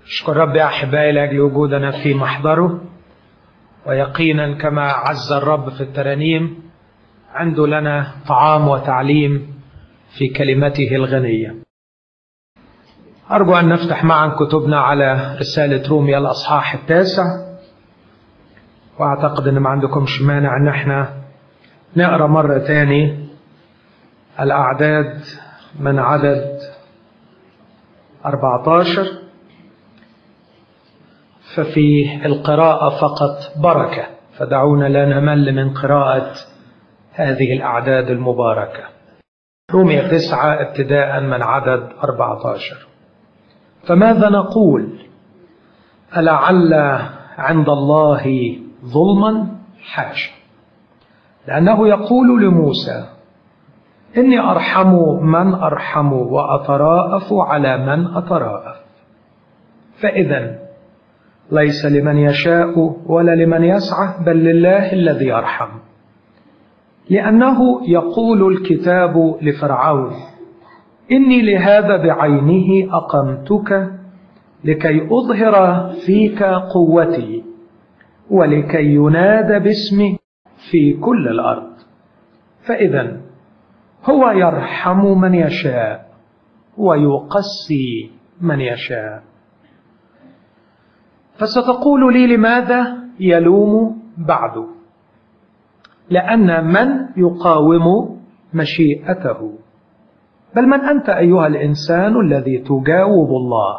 أشكر ربي أحبائي لأجل وجودنا في محضره ويقينا كما عز الرب في الترانيم عنده لنا طعام وتعليم في كلمته الغنية أرجو أن نفتح معا كتبنا على رسالة روميا الأصحاح التاسع وأعتقد أن ما عندكمش مانع أن احنا نقرأ مرة تاني الأعداد من عدد 14 ففي القراءة فقط بركة فدعونا لا نمل من قراءة هذه الأعداد المباركة رومية تسعة ابتداء من عدد 14 فماذا نقول ألعل عند الله ظلما حاشا لأنه يقول لموسى إني أرحم من أرحم وأتراءف على من أتراءف فإذا ليس لمن يشاء ولا لمن يسعى بل لله الذي يرحم لأنه يقول الكتاب لفرعون إني لهذا بعينه أقمتك لكي أظهر فيك قوتي ولكي ينادى باسمي في كل الأرض فإذا هو يرحم من يشاء ويقسي من يشاء فستقول لي لماذا يلوم بعده لأن من يقاوم مشيئته بل من أنت أيها الإنسان الذي تجاوب الله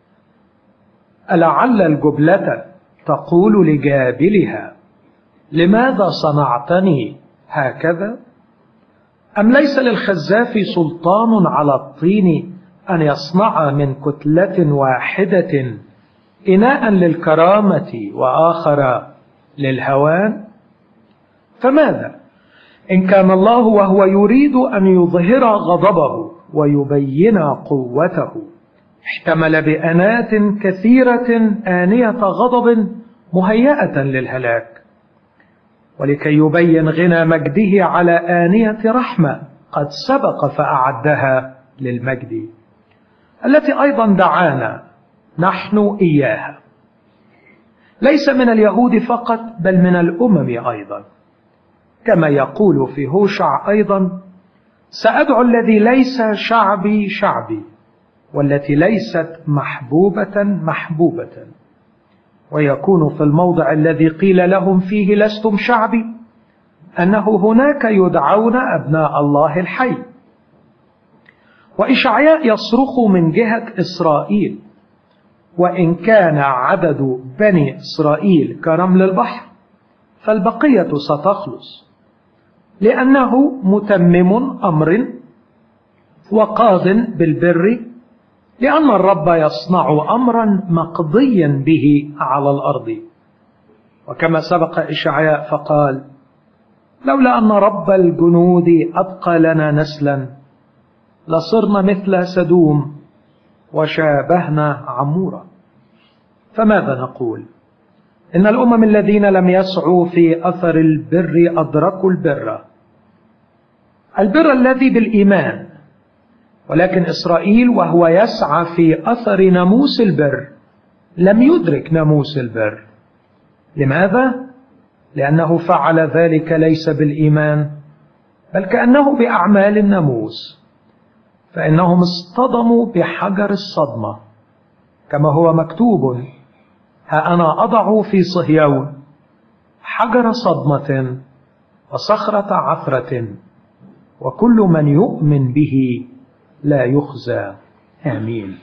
ألعل الجبلة تقول لجابلها لماذا صنعتني هكذا أم ليس للخزاف سلطان على الطين أن يصنع من كتلة واحدة إناء للكرامة وآخر للهوان فماذا إن كان الله وهو يريد أن يظهر غضبه ويبين قوته احتمل بأنات كثيرة آنية غضب مهيئة للهلاك ولكي يبين غنى مجده على آنية رحمة قد سبق فأعدها للمجد التي أيضا دعانا نحن إياها ليس من اليهود فقط بل من الأمم أيضا كما يقول في هوشع أيضا سأدعو الذي ليس شعبي شعبي والتي ليست محبوبة محبوبة ويكون في الموضع الذي قيل لهم فيه لستم شعبي أنه هناك يدعون أبناء الله الحي وإشعياء يصرخ من جهة إسرائيل وإن كان عدد بني إسرائيل كرمل البحر فالبقية ستخلص لأنه متمم أمر وقاض بالبر لأن الرب يصنع أمرا مقضيا به على الأرض وكما سبق إشعياء فقال لولا أن رب الجنود أبقى لنا نسلا لصرنا مثل سدوم وشابهنا عمورا فماذا نقول إن الأمم الذين لم يسعوا في أثر البر أدركوا البر البر الذي بالإيمان ولكن إسرائيل وهو يسعى في أثر ناموس البر لم يدرك ناموس البر لماذا؟ لأنه فعل ذلك ليس بالإيمان بل كأنه بأعمال الناموس فإنهم اصطدموا بحجر الصدمة كما هو مكتوب ها أنا أضع في صهيون حجر صدمة وصخرة عثرة وكل من يؤمن به لا يخزى آمين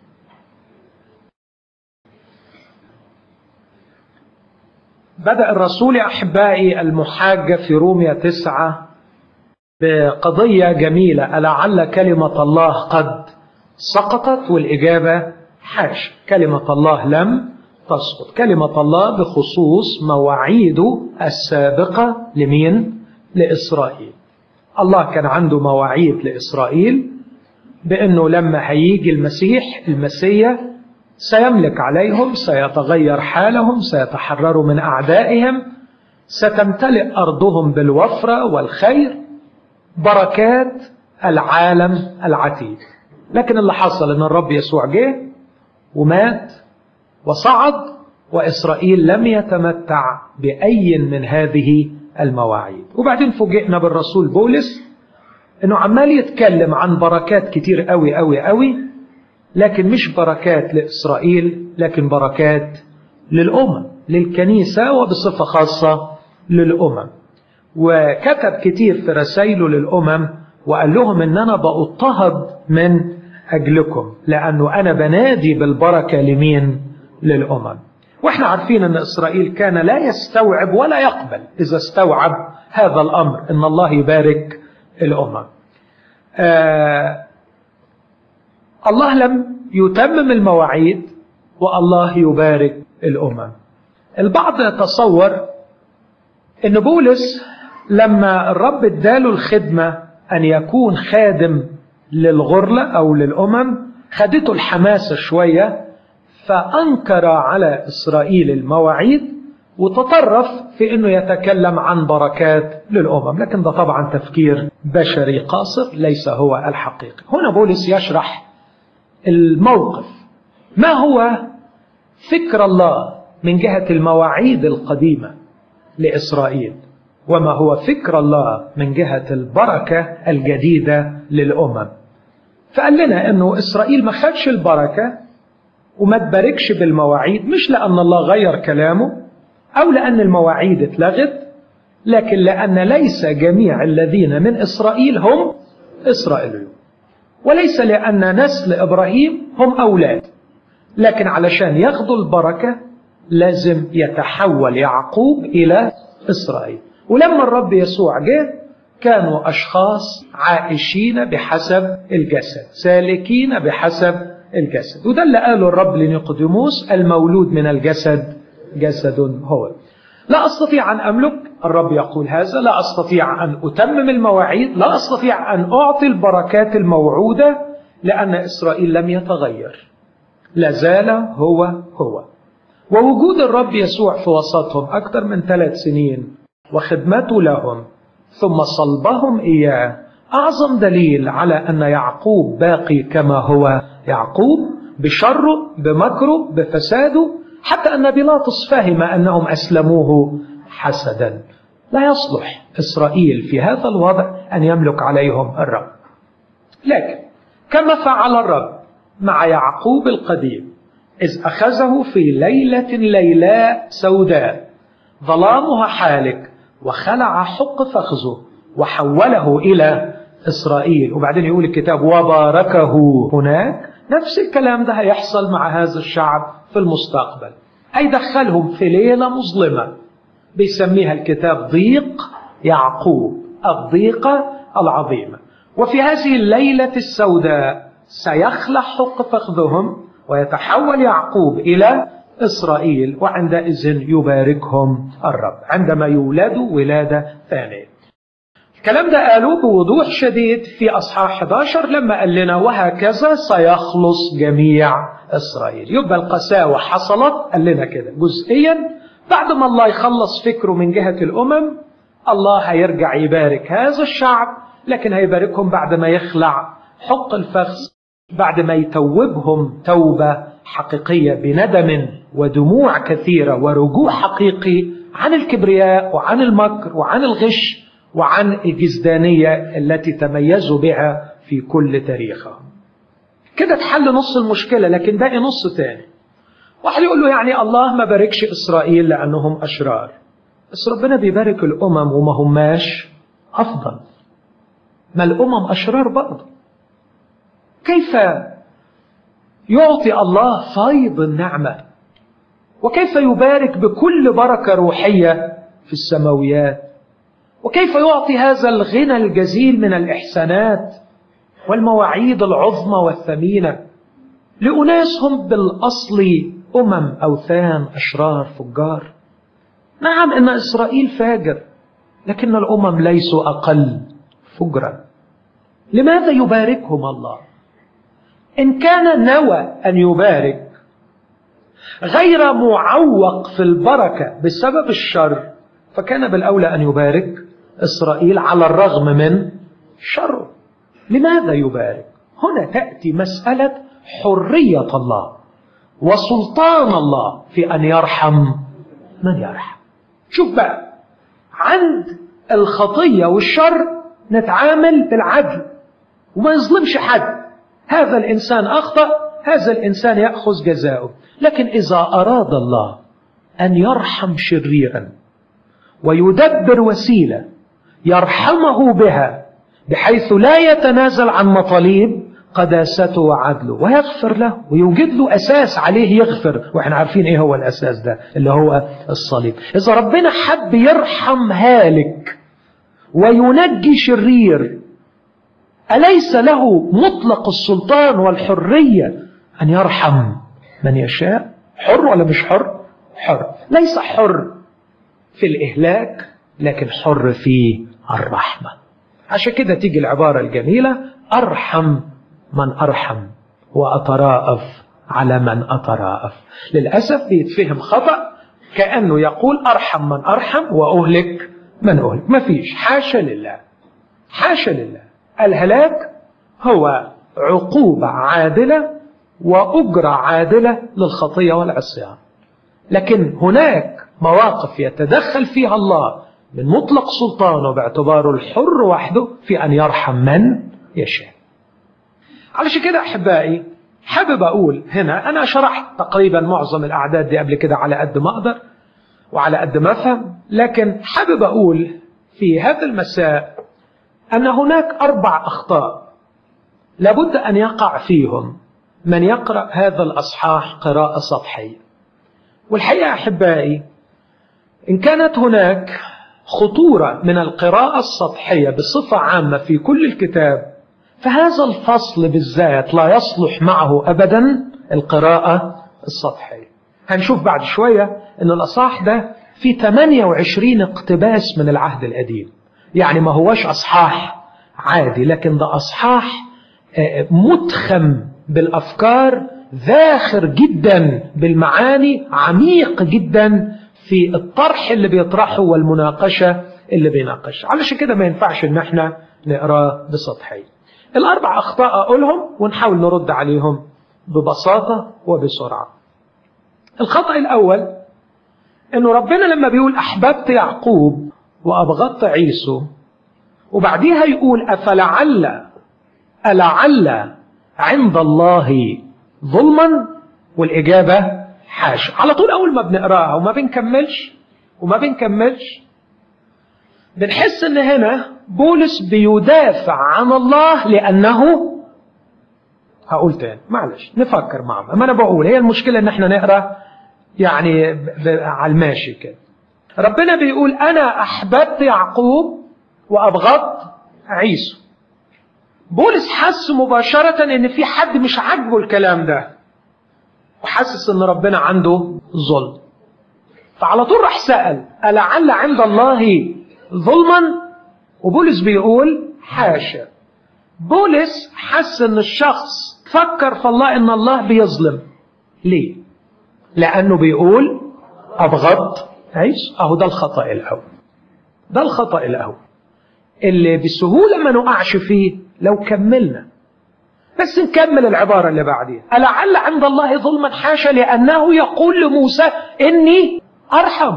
بدأ الرسول أحبائي المحاجة في رومية تسعة بقضية جميلة ألعل كلمة الله قد سقطت والإجابة حاش كلمة الله لم تسقط كلمة الله بخصوص مواعيده السابقة لمين؟ لإسرائيل الله كان عنده مواعيد لإسرائيل بأنه لما هيجي المسيح المسيح سيملك عليهم سيتغير حالهم سيتحرروا من أعدائهم ستمتلئ أرضهم بالوفرة والخير بركات العالم العتيد لكن اللي حصل ان الرب يسوع جه ومات وصعد وإسرائيل لم يتمتع بأي من هذه المواعيد وبعدين فوجئنا بالرسول بولس انه عمال يتكلم عن بركات كتير قوي قوي قوي لكن مش بركات لإسرائيل لكن بركات للأمم للكنيسة وبصفة خاصة للأمم وكتب كتير في رسائله للأمم وقال لهم ان انا بأضطهد من اجلكم لانه انا بنادي بالبركة لمين للأمم واحنا عارفين ان اسرائيل كان لا يستوعب ولا يقبل اذا استوعب هذا الامر ان الله يبارك الامم آه الله لم يتمم المواعيد والله يبارك الامم البعض يتصور ان بولس لما الرب اداله الخدمه ان يكون خادم للغرله او للامم خدته الحماسه شويه فأنكر على إسرائيل المواعيد وتطرف في أنه يتكلم عن بركات للأمم لكن ده طبعا تفكير بشري قاصر ليس هو الحقيقي هنا بولس يشرح الموقف ما هو فكر الله من جهة المواعيد القديمة لإسرائيل وما هو فكر الله من جهة البركة الجديدة للأمم فقال لنا أنه إسرائيل ما خدش البركة وما تباركش بالمواعيد مش لأن الله غير كلامه أو لأن المواعيد اتلغت لكن لأن ليس جميع الذين من إسرائيل هم إسرائيليون وليس لأن نسل إبراهيم هم أولاد لكن علشان ياخدوا البركة لازم يتحول يعقوب إلى إسرائيل ولما الرب يسوع جه كانوا أشخاص عائشين بحسب الجسد سالكين بحسب الجسد وده اللي قاله الرب لنيقوديموس المولود من الجسد جسد هو لا أستطيع أن أملك الرب يقول هذا لا أستطيع أن أتمم المواعيد لا أستطيع أن أعطي البركات الموعودة لأن إسرائيل لم يتغير لازال هو هو ووجود الرب يسوع في وسطهم أكثر من ثلاث سنين وخدمته لهم ثم صلبهم إياه أعظم دليل على أن يعقوب باقي كما هو يعقوب بشره بمكره بفساده حتى أن بيلاطس فهم أنهم أسلموه حسدا لا يصلح إسرائيل في هذا الوضع أن يملك عليهم الرب لكن كما فعل الرب مع يعقوب القديم إذ أخذه في ليلة ليلاء سوداء ظلامها حالك وخلع حق فخذه وحوله إلى إسرائيل وبعدين يقول الكتاب وباركه هناك نفس الكلام ده هيحصل مع هذا الشعب في المستقبل هيدخلهم في ليلة مظلمة بيسميها الكتاب ضيق يعقوب الضيقة العظيمة وفي هذه الليلة السوداء سيخلع حق فخذهم ويتحول يعقوب إلى إسرائيل وعندئذ يباركهم الرب عندما يولدوا ولادة ثانية الكلام ده قالوه بوضوح شديد في أصحاح 11 لما قال لنا وهكذا سيخلص جميع إسرائيل يبقى القساوة حصلت قال لنا كده جزئيا بعد ما الله يخلص فكره من جهة الأمم الله هيرجع يبارك هذا الشعب لكن هيباركهم بعد ما يخلع حق الفخذ بعد ما يتوبهم توبة حقيقية بندم ودموع كثيرة ورجوع حقيقي عن الكبرياء وعن المكر وعن الغش وعن الجزدانية التي تميزوا بها في كل تاريخهم كده تحل نص المشكلة لكن باقي نص تاني واحد يقول له يعني الله ما باركش إسرائيل لأنهم أشرار بس ربنا بيبارك الأمم وما هماش أفضل ما الأمم أشرار برضه كيف يعطي الله فيض النعمة وكيف يبارك بكل بركة روحية في السماويات وكيف يعطي هذا الغنى الجزيل من الإحسانات والمواعيد العظمى والثمينة لأناس هم بالأصل أمم أوثان أشرار فجار نعم إن إسرائيل فاجر لكن الأمم ليسوا أقل فجرا لماذا يباركهم الله إن كان نوى أن يبارك غير معوق في البركة بسبب الشر فكان بالأولى أن يبارك إسرائيل على الرغم من شره لماذا يبارك هنا تأتي مسألة حرية الله وسلطان الله في أن يرحم من يرحم شوف بقى عند الخطية والشر نتعامل بالعدل وما يظلمش حد هذا الإنسان أخطأ هذا الإنسان يأخذ جزاؤه لكن إذا أراد الله أن يرحم شريرا ويدبر وسيلة يرحمه بها بحيث لا يتنازل عن مطالب قداسته وعدله ويغفر له ويوجد له أساس عليه يغفر وإحنا عارفين إيه هو الأساس ده اللي هو الصليب إذا ربنا حب يرحم هالك وينجي شرير أليس له مطلق السلطان والحرية أن يرحم من يشاء حر ولا مش حر حر ليس حر في الإهلاك لكن حر في الرحمة عشان كده تيجي العبارة الجميلة أرحم من أرحم وأتراءف على من أتراءف للأسف بيتفهم خطأ كأنه يقول أرحم من أرحم وأهلك من أهلك ما فيش حاشا لله حاشا لله الهلاك هو عقوبة عادلة وأجرة عادلة للخطية والعصيان لكن هناك مواقف يتدخل فيها الله من مطلق سلطانه باعتباره الحر وحده في أن يرحم من يشاء علشان كده أحبائي حابب أقول هنا أنا شرحت تقريبا معظم الأعداد دي قبل كده على قد ما أقدر وعلى قد ما أفهم لكن حابب أقول في هذا المساء أن هناك أربع أخطاء لابد أن يقع فيهم من يقرأ هذا الأصحاح قراءة سطحية والحقيقة أحبائي إن كانت هناك خطورة من القراءة السطحية بصفة عامة في كل الكتاب فهذا الفصل بالذات لا يصلح معه أبدا القراءة السطحية هنشوف بعد شوية أن الأصحاح ده في 28 اقتباس من العهد القديم يعني ما هوش أصحاح عادي لكن ده أصحاح متخم بالأفكار ذاخر جدا بالمعاني عميق جدا في الطرح اللي بيطرحه والمناقشة اللي بيناقشها علشان كده ما ينفعش ان احنا نقراه بسطحية الأربع أخطاء أقولهم ونحاول نرد عليهم ببساطة وبسرعة الخطأ الأول أنه ربنا لما بيقول أحببت يعقوب وأبغضت عيسو وبعديها يقول أفلعل ألعل عند الله ظلما والإجابة حاشا على طول أول ما بنقراها وما بنكملش وما بنكملش بنحس ان هنا بولس بيدافع عن الله لانه هقول تاني معلش نفكر مع ما انا بقول هي المشكله ان احنا نقرا يعني على الماشي كده ربنا بيقول انا احببت يعقوب وابغضت عيسو بولس حس مباشرة ان في حد مش عاجبه الكلام ده وحاسس ان ربنا عنده ظلم فعلى طول راح سأل ألعل عند الله ظلما وبولس بيقول حاشا بولس حس ان الشخص فكر في الله ان الله بيظلم ليه لانه بيقول ابغض عيش اهو ده الخطا الاول ده الخطا الاول اللي بسهوله ما نقعش فيه لو كملنا بس نكمل العبارة اللي بعديها ألعل عند الله ظلما حاشا لأنه يقول لموسى إني أرحم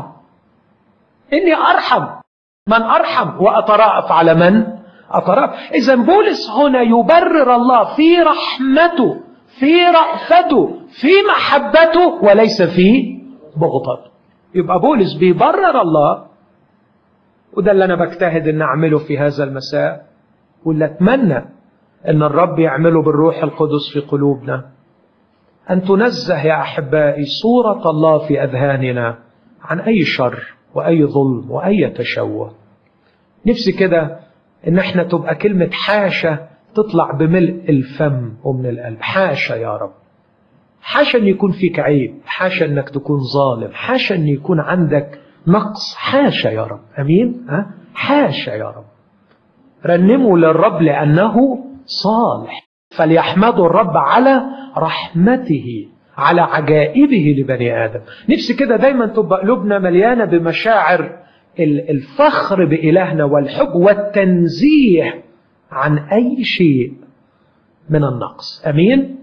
إني أرحم من أرحم وأتراءف على من أتراءف إذا بولس هنا يبرر الله في رحمته في رأفته في محبته وليس في بغضته يبقى بولس بيبرر الله وده اللي أنا بجتهد أن أعمله في هذا المساء واللي أتمنى أن الرب يعمله بالروح القدس في قلوبنا أن تنزه يا أحبائي صورة الله في أذهاننا عن أي شر وأي ظلم وأي تشوه نفسي كده إن احنا تبقى كلمة حاشا تطلع بملء الفم ومن القلب حاشا يا رب حاشا أن يكون فيك عيب حاشا أنك تكون ظالم حاشا أن يكون عندك نقص حاشا يا رب أمين ها؟ حاشا يا رب رنموا للرب لأنه صالح فليحمدوا الرب على رحمته على عجائبه لبني آدم نفسي كده دايما تبقى قلوبنا مليانة بمشاعر الفخر بإلهنا والحب والتنزيه عن أي شيء من النقص أمين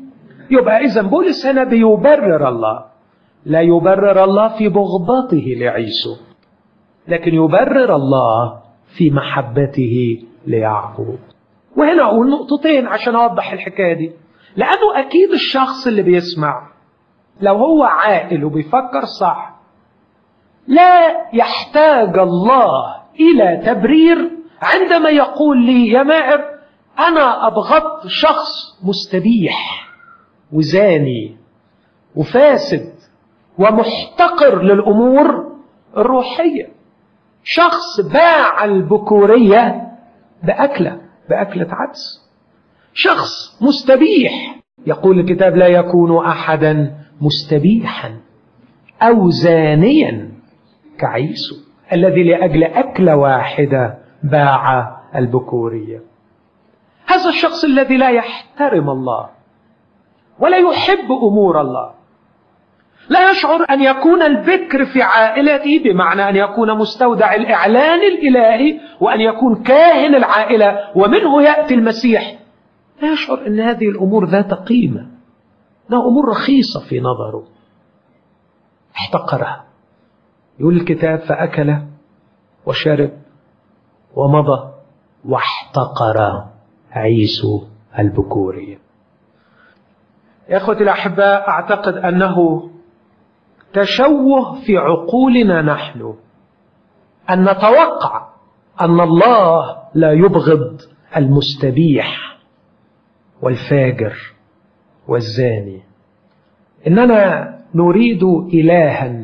يبقى إذا بولس هنا بيبرر الله لا يبرر الله في بغضته لعيسو لكن يبرر الله في محبته ليعقوب وهنا أقول نقطتين عشان أوضح الحكاية دي لأنه أكيد الشخص اللي بيسمع لو هو عاقل وبيفكر صح لا يحتاج الله إلى تبرير عندما يقول لي يا ماهر أنا أبغضت شخص مستبيح وزاني وفاسد ومحتقر للأمور الروحية شخص باع البكورية بأكلة بأكلة عدس شخص مستبيح يقول الكتاب لا يكون أحدا مستبيحا أو زانيا كعيسو الذي لأجل أكلة واحدة باع البكورية هذا الشخص الذي لا يحترم الله ولا يحب أمور الله لا يشعر أن يكون البكر في عائلته بمعنى أن يكون مستودع الإعلان الإلهي وأن يكون كاهن العائلة ومنه يأتي المسيح لا يشعر أن هذه الأمور ذات قيمة إنها أمور رخيصة في نظره احتقرها يقول الكتاب فأكل وشرب ومضى واحتقر عيسو البكورية يا أخوتي الأحباء أعتقد أنه تشوه في عقولنا نحن أن نتوقع أن الله لا يبغض المستبيح والفاجر والزاني إننا نريد إلها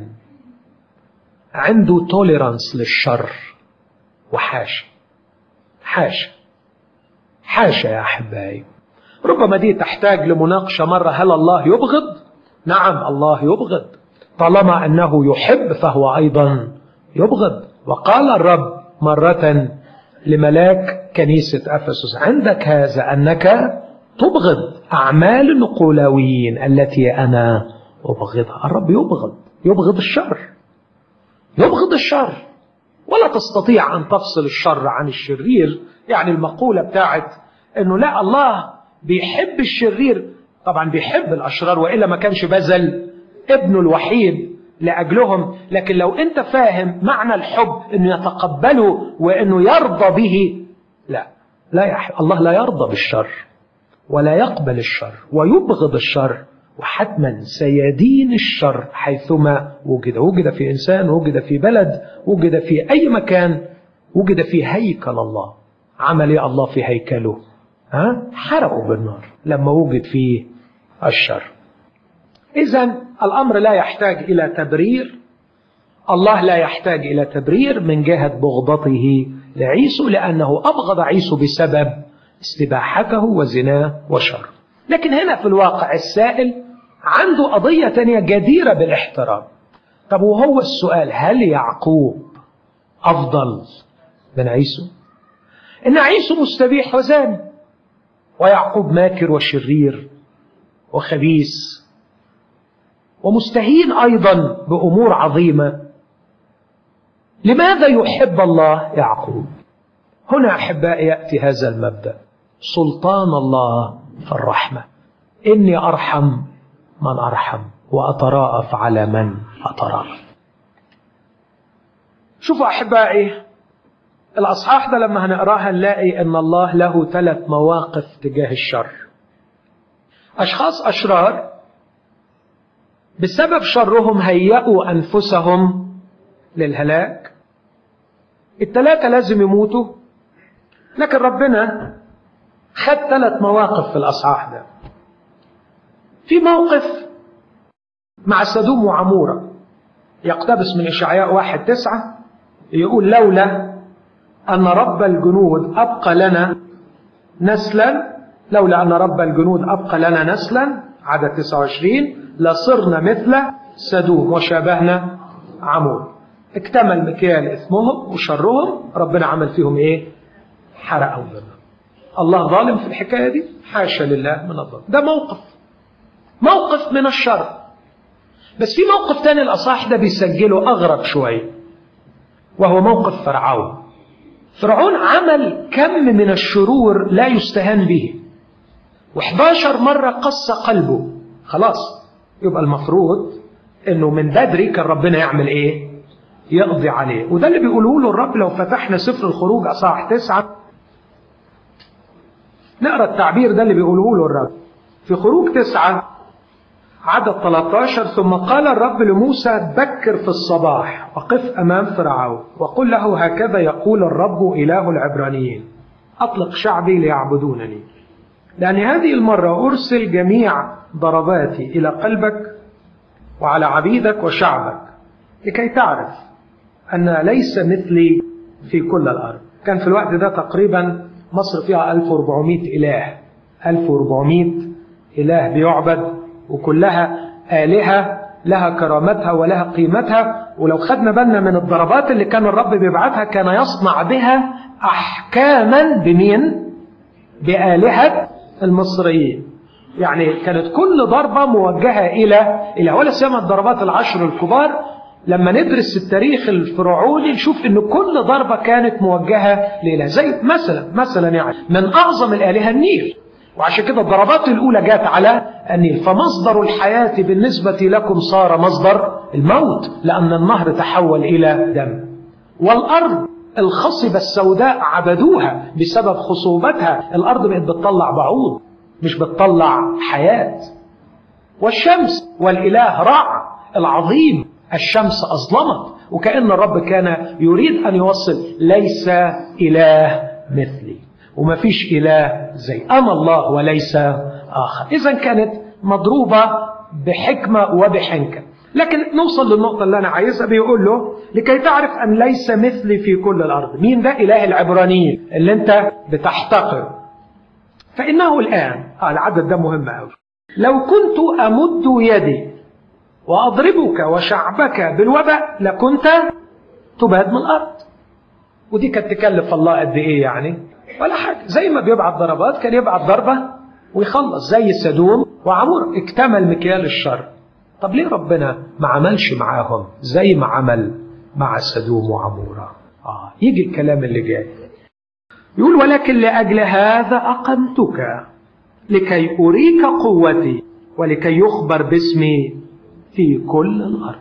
عنده توليرانس للشر وحاشا حاشا حاشا يا أحبائي ربما دي تحتاج لمناقشة مرة هل الله يبغض؟ نعم الله يبغض طالما أنه يحب فهو أيضا يبغض وقال الرب مرة لملاك كنيسة أفسس عندك هذا أنك تبغض أعمال النقولاويين التي أنا أبغضها الرب يبغض يبغض الشر يبغض الشر ولا تستطيع أن تفصل الشر عن الشرير يعني المقولة بتاعت أنه لا الله بيحب الشرير طبعا بيحب الأشرار وإلا ما كانش بذل ابنه الوحيد لأجلهم لكن لو أنت فاهم معنى الحب أنه يتقبله وأنه يرضى به لا لا يحب الله لا يرضى بالشر ولا يقبل الشر ويبغض الشر وحتما سيدين الشر حيثما وجد وجد في إنسان وجد في بلد وجد في أي مكان وجد في هيكل الله عمل إيه الله في هيكله ها حرقوا بالنار لما وجد فيه الشر إذا الأمر لا يحتاج إلى تبرير الله لا يحتاج إلى تبرير من جهة بغضته لعيسو لأنه أبغض عيسو بسبب استباحته وزناه وشر لكن هنا في الواقع السائل عنده قضية تانية جديرة بالاحترام طب وهو السؤال هل يعقوب أفضل من عيسو إن عيسو مستبيح وزاني ويعقوب ماكر وشرير وخبيث ومستهين أيضا بأمور عظيمة لماذا يحب الله يعقوب هنا أحبائي يأتي هذا المبدأ سلطان الله في الرحمة إني أرحم من أرحم وأتراءف على من أتراءف شوفوا أحبائي الأصحاح ده لما هنقراها نلاقي أن الله له ثلاث مواقف تجاه الشر أشخاص أشرار بسبب شرهم هيئوا أنفسهم للهلاك الثلاثة لازم يموتوا لكن ربنا خد ثلاث مواقف في الأصحاح ده في موقف مع سدوم وعمورة يقتبس من إشعياء واحد تسعة يقول لولا أن رب الجنود أبقى لنا نسلا لولا أن رب الجنود أبقى لنا نسلا عدد 29 لصرنا مثل سدوم وشابهنا عمود اكتمل مكيال إثمهم وشرهم ربنا عمل فيهم إيه حرقهم بالنار الله ظالم في الحكاية دي حاشا لله من الظلم ده موقف موقف من الشر بس في موقف تاني الأصح ده بيسجله أغرب شوية وهو موقف فرعون فرعون عمل كم من الشرور لا يستهان به و11 مرة قص قلبه خلاص يبقى المفروض انه من بدري كان ربنا يعمل ايه يقضي عليه وده اللي بيقوله له الرب لو فتحنا سفر الخروج اصحاح تسعة نقرا التعبير ده اللي بيقوله له الرب في خروج تسعة عدد 13 ثم قال الرب لموسى بكر في الصباح وقف أمام فرعون وقل له هكذا يقول الرب إله العبرانيين أطلق شعبي ليعبدونني لأن هذه المرة أرسل جميع ضرباتي إلى قلبك وعلى عبيدك وشعبك لكي تعرف أن ليس مثلي في كل الأرض كان في الوقت ده تقريبا مصر فيها 1400 إله 1400 إله بيعبد وكلها آلهة لها كرامتها ولها قيمتها ولو خدنا بالنا من الضربات اللي كان الرب بيبعتها كان يصنع بها أحكاما بمين؟ بآلهة المصريين يعني كانت كل ضربة موجهة إلى إلى ولا سيما الضربات العشر الكبار لما ندرس التاريخ الفرعوني نشوف ان كل ضربة كانت موجهة لإله زي مثلا مثلا يعني من أعظم الآلهة النيل وعشان كده الضربات الأولى جات على النيل فمصدر الحياة بالنسبة لكم صار مصدر الموت لأن النهر تحول إلى دم والأرض الخصبة السوداء عبدوها بسبب خصوبتها الأرض بقت بتطلع بعوض مش بتطلع حياة والشمس والإله رع العظيم الشمس أظلمت وكأن الرب كان يريد أن يوصل ليس إله مثلي وما فيش إله زي أنا الله وليس آخر إذا كانت مضروبة بحكمة وبحنكة لكن نوصل للنقطة اللي أنا عايزها بيقول له لكي تعرف أن ليس مثلي في كل الأرض مين ده إله العبرانيين اللي أنت بتحتقر فإنه الآن آه العدد ده مهم أوي لو كنت أمد يدي وأضربك وشعبك بالوباء لكنت تباد من الأرض ودي كانت تكلف الله قد إيه يعني ولا حاجة زي ما بيبعت ضربات كان يبعت ضربة ويخلص زي سدوم وعمور اكتمل مكيال الشر طب ليه ربنا ما عملش معاهم زي ما عمل مع سدوم وعمورة آه يجي الكلام اللي جاي يقول ولكن لأجل هذا أقمتك لكي أريك قوتي ولكي يخبر باسمي في كل الأرض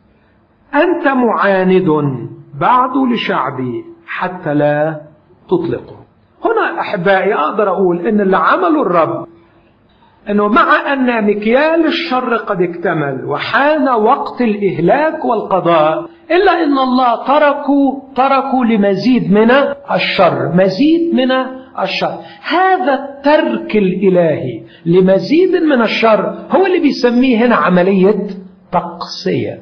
أنت معاند بعد لشعبي حتى لا تطلقه هنا أحبائي أقدر أقول إن اللي عمله الرب أنه مع أن مكيال الشر قد اكتمل وحان وقت الإهلاك والقضاء إلا أن الله تركوا تركوا لمزيد من الشر مزيد من الشر هذا الترك الإلهي لمزيد من الشر هو اللي بيسميه هنا عملية تقصية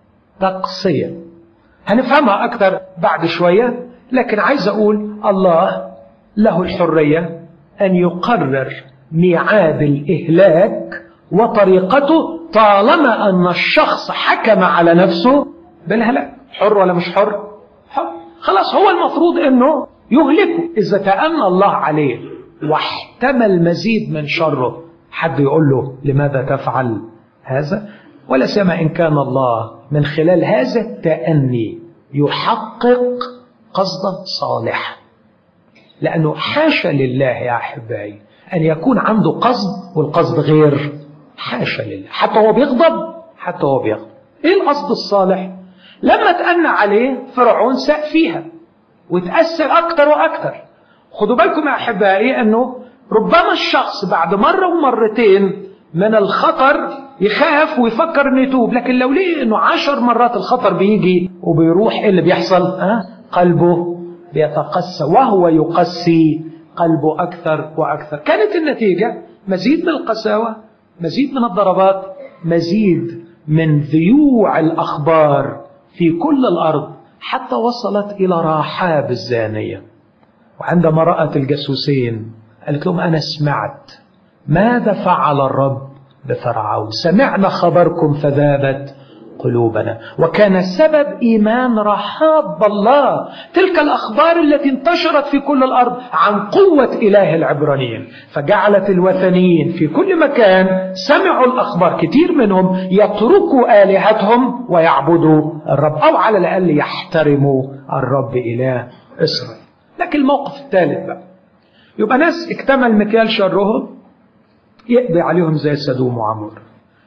تقصية هنفهمها أكثر بعد شوية لكن عايز أقول الله له الحرية أن يقرر ميعاد الإهلاك وطريقته طالما أن الشخص حكم على نفسه بالهلاك حر ولا مش حر حر خلاص هو المفروض أنه يهلكه إذا تأمن الله عليه واحتمل مزيد من شره حد يقول له لماذا تفعل هذا ولا سيما إن كان الله من خلال هذا التأني يحقق قصدا صالحا لأنه حاشا لله يا أحبائي أن يكون عنده قصد والقصد غير حاشا لله حتى هو بيغضب حتى هو بيغضب إيه القصد الصالح لما تأنى عليه فرعون ساء فيها وتأثر أكتر وأكتر خدوا بالكم يا أحبائي أنه ربما الشخص بعد مرة ومرتين من الخطر يخاف ويفكر انه يتوب لكن لو لقي انه عشر مرات الخطر بيجي وبيروح ايه اللي بيحصل ها قلبه بيتقسى وهو يقسي قلبه أكثر وأكثر كانت النتيجة مزيد من القساوة مزيد من الضربات مزيد من ذيوع الأخبار في كل الأرض حتى وصلت إلى راحاب الزانية وعندما رأت الجاسوسين قالت لهم أنا سمعت ماذا فعل الرب بفرعون سمعنا خبركم فذابت قلوبنا وكان سبب إيمان رحاب بالله تلك الأخبار التي انتشرت في كل الأرض عن قوة إله العبرانيين فجعلت الوثنيين في كل مكان سمعوا الأخبار كتير منهم يتركوا آلهتهم ويعبدوا الرب أو على الأقل يحترموا الرب إله إسرائيل لكن الموقف الثالث بقى يبقى ناس اكتمل مكيال شرهم يقضي عليهم زي سدوم وعمور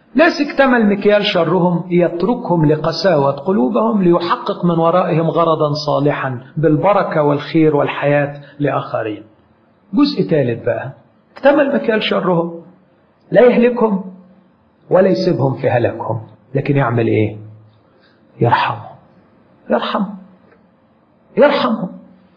ناس اكتمل مكيال شرهم يتركهم لقساوة قلوبهم ليحقق من ورائهم غرضا صالحا بالبركة والخير والحياة لآخرين جزء ثالث بقى اكتمل مكيال شرهم لا يهلكهم ولا يسيبهم في هلاكهم لكن يعمل ايه يرحمهم يرحمهم يرحمهم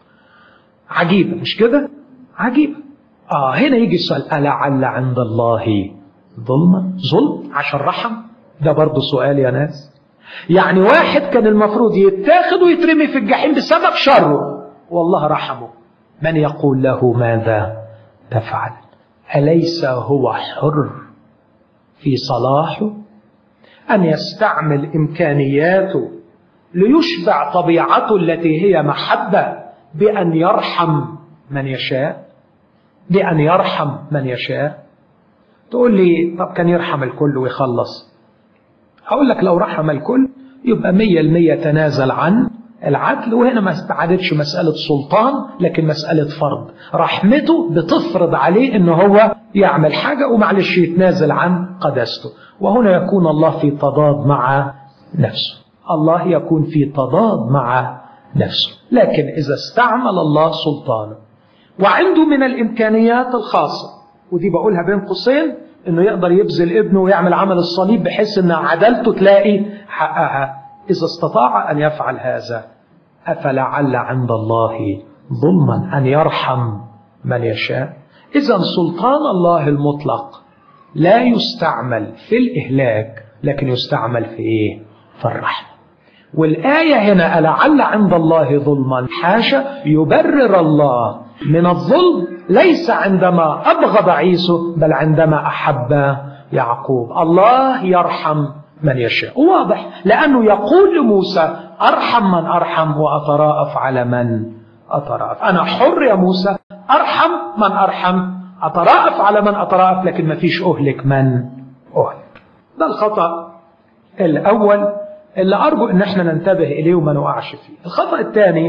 عجيبة مش كده عجيبة آه هنا يجي السؤال ألعل عند الله ظلما ظلم عشان رحم ده برضه سؤال يا ناس يعني واحد كان المفروض يتاخد ويترمي في الجحيم بسبب شره والله رحمه من يقول له ماذا تفعل أليس هو حر في صلاحه أن يستعمل إمكانياته ليشبع طبيعته التي هي محبة بأن يرحم من يشاء بأن يرحم من يشاء تقول لي طب كان يرحم الكل ويخلص أقول لك لو رحم الكل يبقى مية المية تنازل عن العدل وهنا ما استعادتش مسألة سلطان لكن مسألة فرض رحمته بتفرض عليه ان هو يعمل حاجة ومعلش يتنازل عن قداسته وهنا يكون الله في تضاد مع نفسه الله يكون في تضاد مع نفسه لكن إذا استعمل الله سلطانه وعنده من الإمكانيات الخاصة ودي بقولها بين قوسين انه يقدر يبذل ابنه ويعمل عمل الصليب بحيث ان عدالته تلاقي حقها اذا استطاع ان يفعل هذا افلعل عند الله ظلما ان يرحم من يشاء اذا سلطان الله المطلق لا يستعمل في الاهلاك لكن يستعمل في ايه في الرحمه والايه هنا ألعل عند الله ظلما حاشا يبرر الله من الظلم ليس عندما أبغض عيسو بل عندما أحب يعقوب الله يرحم من يشاء واضح لأنه يقول لموسى أرحم من أرحم وأتراءف على من أتراءف أنا حر يا موسى أرحم من أرحم أتراءف على من أتراءف لكن ما فيش أهلك من أهلك ده الخطأ الأول اللي أرجو أن احنا ننتبه إليه وما نقعش فيه الخطأ الثاني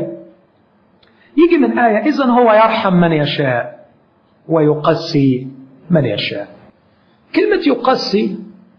يجي من آية إذن هو يرحم من يشاء ويقسي من يشاء كلمة يقسي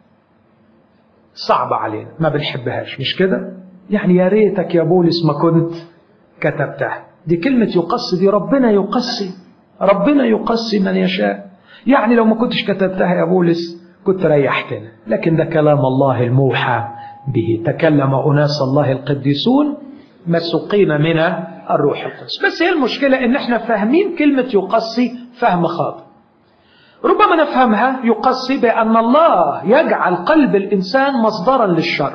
صعبة علينا ما بنحبهاش مش كده يعني يا ريتك يا بولس ما كنت كتبتها دي كلمة يقسي دي ربنا يقسي ربنا يقسي من يشاء يعني لو ما كنتش كتبتها يا بولس كنت ريحتنا لكن ده كلام الله الموحى به تكلم أناس الله القديسون مسوقين من الروح القدس بس هي المشكلة ان احنا فاهمين كلمة يقصي فهم خاطئ ربما نفهمها يقصي بأن الله يجعل قلب الإنسان مصدرا للشر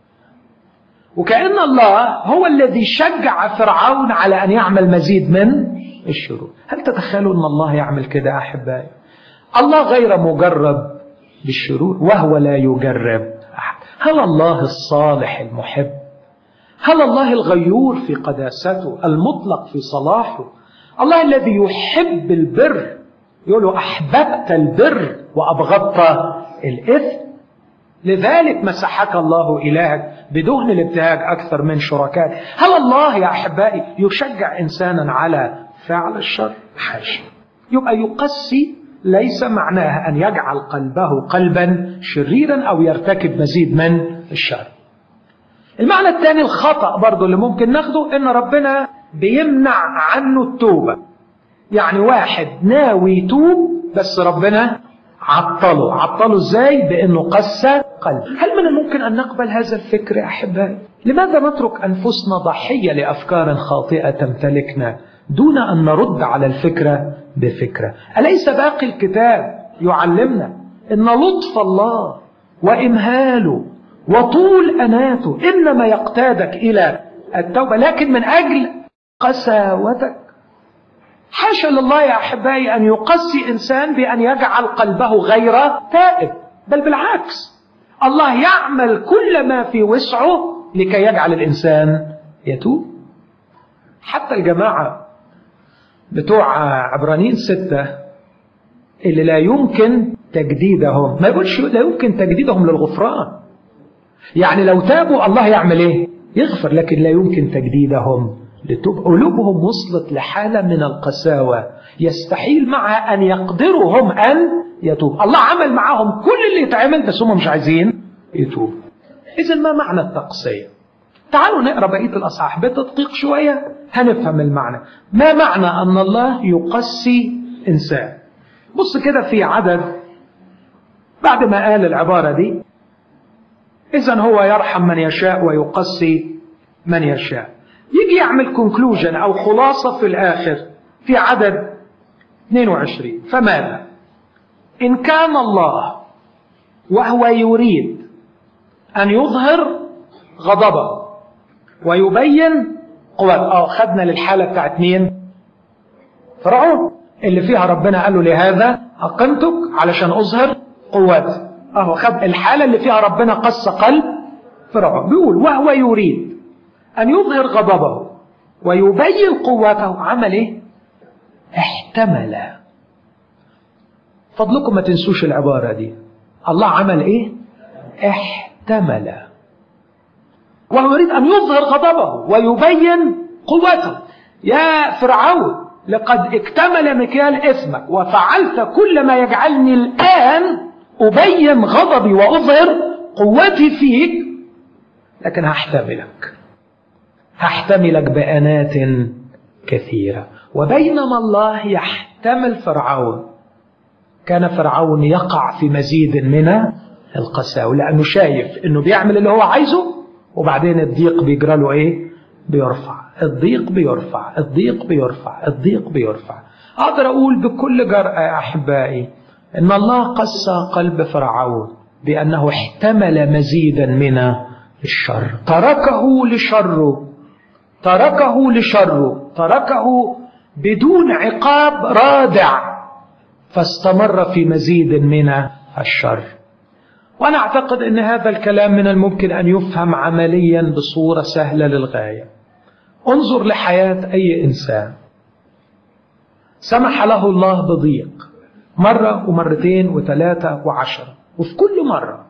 وكأن الله هو الذي شجع فرعون على أن يعمل مزيد من الشرور هل تتخيلوا أن الله يعمل كده أحبائي الله غير مجرب بالشرور وهو لا يجرب أحد هل الله الصالح المحب هل الله الغيور في قداسته المطلق في صلاحه الله الذي يحب البر يقول له أحببت البر وأبغضت الإثم لذلك مسحك الله إلهك بدهن الابتهاج أكثر من شركائك هل الله يا أحبائي يشجع إنسانا على فعل الشر حاشا يبقى يقسي ليس معناها أن يجعل قلبه قلبا شريرا أو يرتكب مزيد من الشر المعنى الثاني الخطأ برضو اللي ممكن ناخده ان ربنا بيمنع عنه التوبة يعني واحد ناوي يتوب بس ربنا عطله عطله ازاي بانه قسى قلب هل من الممكن ان نقبل هذا الفكر يا احبائي لماذا نترك انفسنا ضحية لافكار خاطئة تمتلكنا دون ان نرد على الفكرة بفكرة اليس باقي الكتاب يعلمنا ان لطف الله وامهاله وطول أناته إنما يقتادك إلى التوبة لكن من أجل قساوتك حاشا لله يا أحبائي أن يقسي إنسان بأن يجعل قلبه غير تائب بل بالعكس الله يعمل كل ما في وسعه لكي يجعل الإنسان يتوب حتى الجماعة بتوع عبرانيين ستة اللي لا يمكن تجديدهم ما يقولش لا يمكن تجديدهم للغفران يعني لو تابوا الله يعمل ايه يغفر لكن لا يمكن تجديدهم لتوب قلوبهم وصلت لحالة من القساوة يستحيل معها أن يقدروا هم أن يتوب الله عمل معاهم كل اللي يتعمل بس هم مش عايزين يتوب إذا ما معنى التقصية تعالوا نقرأ بقية الأصحاح بتدقيق شوية هنفهم المعنى ما معنى أن الله يقسي إنسان بص كده في عدد بعد ما قال العبارة دي إذا هو يرحم من يشاء ويقسي من يشاء يجي يعمل كونكلوجن أو خلاصة في الآخر في عدد 22 فماذا إن كان الله وهو يريد أن يظهر غضبه ويبين قوته اه خدنا للحالة بتاعت مين فرعون اللي فيها ربنا قال له لهذا أقمتك علشان أظهر قوتي اهو خد الحالة اللي فيها ربنا قص قلب فرعون بيقول وهو يريد أن يظهر غضبه ويبين قوته عمل ايه احتمل فضلكم ما تنسوش العبارة دي الله عمل ايه احتمل وهو يريد أن يظهر غضبه ويبين قوته يا فرعون لقد اكتمل مكيال اسمك وفعلت كل ما يجعلني الآن أبين غضبي وأظهر قوتي فيك لكن هحتملك هحتملك بأنات كثيرة وبينما الله يحتمل فرعون كان فرعون يقع في مزيد من القساوة لأنه شايف أنه بيعمل اللي هو عايزه وبعدين الضيق بيجرى له إيه بيرفع الضيق بيرفع الضيق بيرفع الضيق بيرفع أقدر أقول بكل جرأة يا أحبائي إن الله قسى قلب فرعون بأنه احتمل مزيدا من الشر تركه لشره تركه لشره تركه بدون عقاب رادع فاستمر في مزيد من الشر وأنا أعتقد أن هذا الكلام من الممكن أن يفهم عمليا بصورة سهلة للغاية انظر لحياة أي إنسان سمح له الله بضيق مرة ومرتين وثلاثة وعشرة وفي كل مرة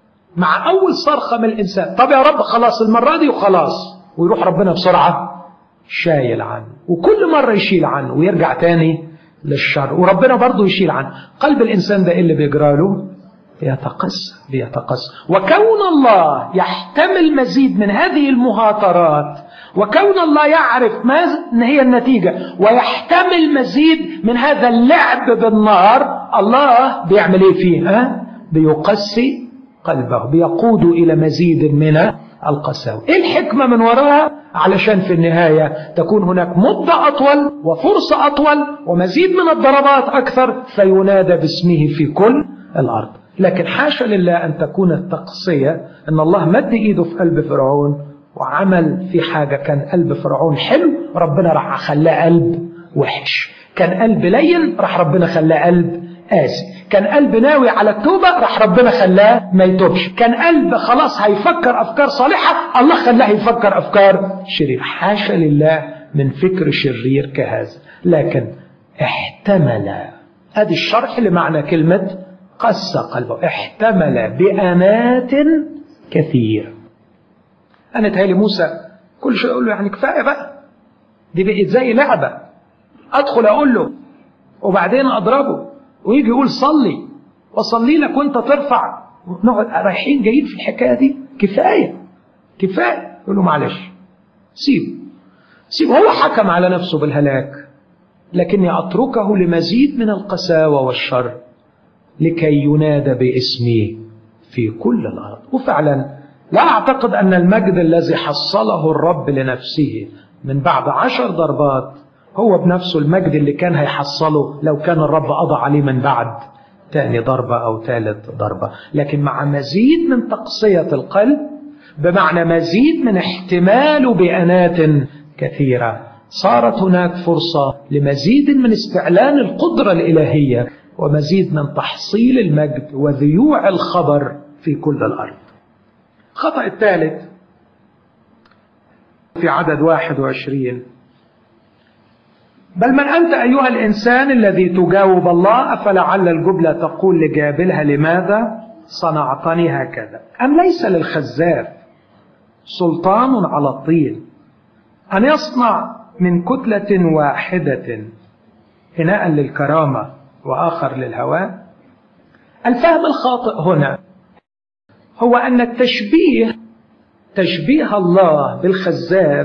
مع أول صرخة من الإنسان طب يا رب خلاص المرة دي وخلاص ويروح ربنا بسرعة شايل عنه وكل مرة يشيل عنه ويرجع تاني للشر وربنا برضه يشيل عنه قلب الإنسان ده إيه اللي بيجرى له بيتقسى بيتقسى وكون الله يحتمل مزيد من هذه المهاترات وكون الله يعرف ما هي النتيجة ويحتمل مزيد من هذا اللعب بالنار الله بيعمل ايه فيه ها؟ بيقسي قلبه بيقود إلى مزيد من القساوة ايه الحكمة من وراها علشان في النهاية تكون هناك مدة أطول وفرصة أطول ومزيد من الضربات أكثر فينادى باسمه في كل الأرض لكن حاشا لله أن تكون التقصية أن الله مد إيده في قلب فرعون وعمل في حاجة كان قلب فرعون حلو ربنا راح خلاه قلب وحش كان قلب لين راح ربنا خلاه قلب قاسي كان قلب ناوي على التوبة راح ربنا خلاه ما يتوبش كان قلب خلاص هيفكر أفكار صالحة الله خلاه يفكر أفكار شريرة حاشا لله من فكر شرير كهذا لكن احتمل ادي الشرح لمعنى كلمة قس قلبه احتمل بأنات كثير أنا تهيلي موسى كل شيء أقول له يعني كفاية بقى دي بقت زي لعبة أدخل أقول له وبعدين أضربه ويجي يقول صلي وصلي لك وانت ترفع نقعد رايحين جايين في الحكاية دي كفاية كفاية يقول له معلش سيب سيب هو حكم على نفسه بالهلاك لكني أتركه لمزيد من القساوة والشر لكي ينادى باسمي في كل الأرض وفعلا لا أعتقد أن المجد الذي حصله الرب لنفسه من بعد عشر ضربات هو بنفسه المجد اللي كان هيحصله لو كان الرب قضى عليه من بعد تاني ضربة أو ثالث ضربة لكن مع مزيد من تقصية القلب بمعنى مزيد من احتمال بأنات كثيرة صارت هناك فرصة لمزيد من استعلان القدرة الإلهية ومزيد من تحصيل المجد وذيوع الخبر في كل الأرض الخطأ الثالث في عدد واحد وعشرين بل من أنت أيها الإنسان الذي تجاوب الله أفلعل الجبلة تقول لجابلها لماذا صنعتني هكذا أم ليس للخزاف سلطان على الطين أن يصنع من كتلة واحدة إناء للكرامة وآخر للهواء الفهم الخاطئ هنا هو أن التشبيه تشبيه الله بالخزاف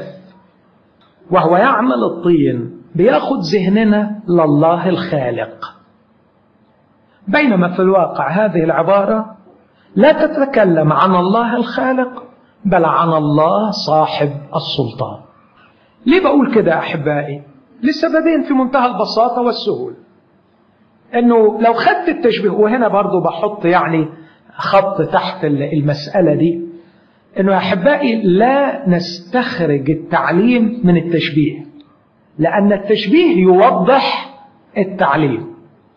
وهو يعمل الطين بياخد ذهننا لله الخالق بينما في الواقع هذه العبارة لا تتكلم عن الله الخالق بل عن الله صاحب السلطان ليه بقول كده أحبائي لسببين في منتهى البساطة والسهولة انه لو خدت التشبيه وهنا برضو بحط يعني خط تحت المسألة دي انه يا احبائي لا نستخرج التعليم من التشبيه لان التشبيه يوضح التعليم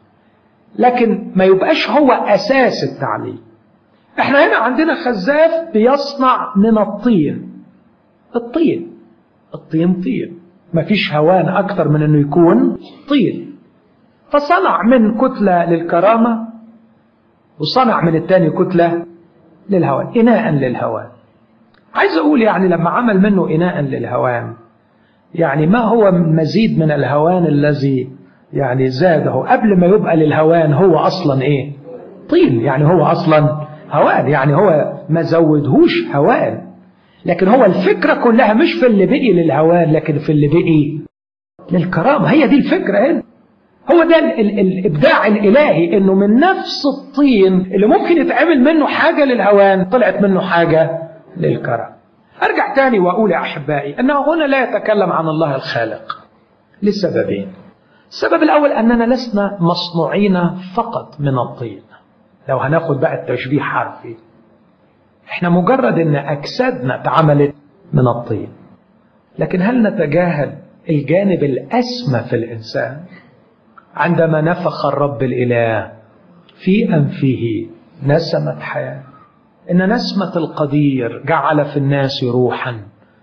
لكن ما يبقاش هو اساس التعليم احنا هنا عندنا خزاف بيصنع من الطين الطين الطين طين مفيش هوان اكتر من انه يكون طين فصنع من كتلة للكرامة وصنع من التاني كتلة للهوان إناء للهوان عايز أقول يعني لما عمل منه إناء للهوان يعني ما هو مزيد من الهوان الذي يعني زاده قبل ما يبقى للهوان هو أصلا إيه طين يعني هو أصلا هوان يعني هو ما زودهوش هوان لكن هو الفكرة كلها مش في اللي بقي للهوان لكن في اللي بقي للكرامة هي دي الفكرة هنا هو ده ال ال الابداع الالهي انه من نفس الطين اللي ممكن يتعمل منه حاجه للهوان طلعت منه حاجه للكرم. ارجع تاني واقول يا احبائي انه هنا لا يتكلم عن الله الخالق لسببين. السبب الاول اننا لسنا مصنوعين فقط من الطين. لو هناخد بقى التشبيه حرفي. احنا مجرد ان اجسادنا اتعملت من الطين. لكن هل نتجاهل الجانب الاسمى في الانسان؟ عندما نفخ الرب الإله في أنفه نسمت حياة إن نسمة القدير جعل في الناس روحا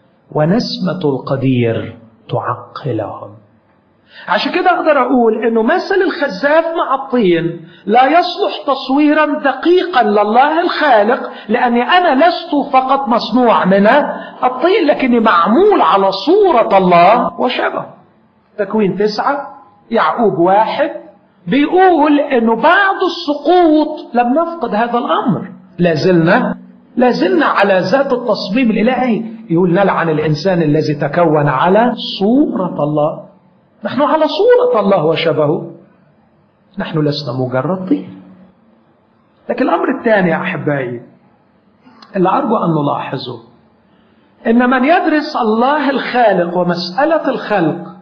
ونسمة القدير تعقلهم عشان كده أقدر أقول إنه مثل الخزاف مع الطين لا يصلح تصويرا دقيقا لله الخالق لأني أنا لست فقط مصنوع من الطين لكني معمول على صورة الله وشبه تكوين تسعة يعقوب واحد بيقول انه بعد السقوط لم نفقد هذا الامر لازلنا لازلنا على ذات التصميم الالهي يقول نلعن الانسان الذي تكون على صورة الله نحن على صورة الله وشبهه نحن لسنا مجرد طين لكن الامر الثاني يا احبائي اللي ارجو ان نلاحظه ان من يدرس الله الخالق ومسألة الخلق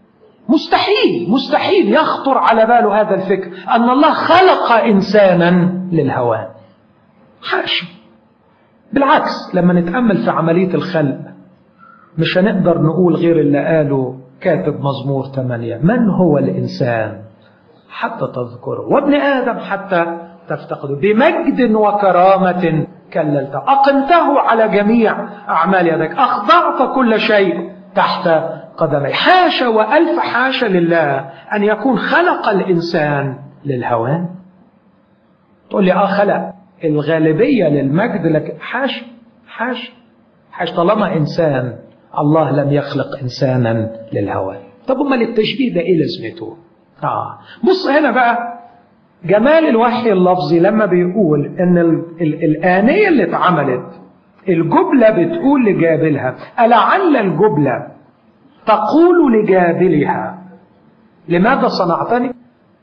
مستحيل مستحيل يخطر على باله هذا الفكر أن الله خلق إنسانا للهوان حاشا بالعكس لما نتأمل في عملية الخلق مش هنقدر نقول غير اللي قاله كاتب مزمور ثمانية من هو الإنسان حتى تذكره وابن آدم حتى تفتقده بمجد وكرامة كللته أقمته على جميع أعمال يدك أخضعت كل شيء تحت قدمي حاشا وألف حاشا لله أن يكون خلق الإنسان للهوان تقول لي آه خلق الغالبية للمجد لكن حاشا حاشا حاشا طالما إنسان الله لم يخلق إنسانا للهوان طب أمال التشبيه ده إيه لازمته؟ آه بص هنا بقى جمال الوحي اللفظي لما بيقول إن ال ال الآنية اللي اتعملت الجبلة بتقول لجابلها ألعل الجبلة تقول لجابلها لماذا صنعتني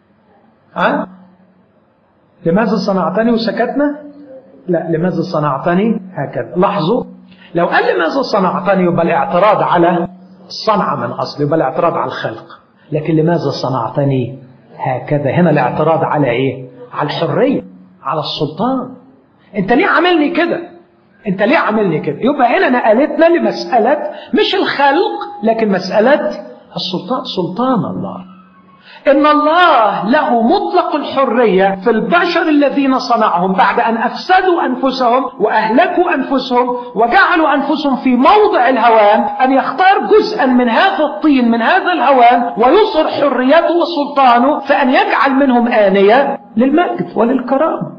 ها لماذا صنعتني وسكتنا لا لماذا صنعتني هكذا لاحظوا لو قال لماذا صنعتني يبقى الاعتراض على الصنعة من أصل يبقى الاعتراض على الخلق لكن لماذا صنعتني هكذا هنا الاعتراض على ايه على الحرية على السلطان انت ليه عاملني كده انت ليه عاملني كده يبقى هنا نقلتنا لمسألة مش الخلق لكن مسألة السلطان سلطان الله إن الله له مطلق الحرية في البشر الذين صنعهم بعد أن أفسدوا أنفسهم وأهلكوا أنفسهم وجعلوا أنفسهم في موضع الهوان أن يختار جزءا من هذا الطين من هذا الهوان ويصر حريته وسلطانه فأن يجعل منهم آنية للمجد وللكرامة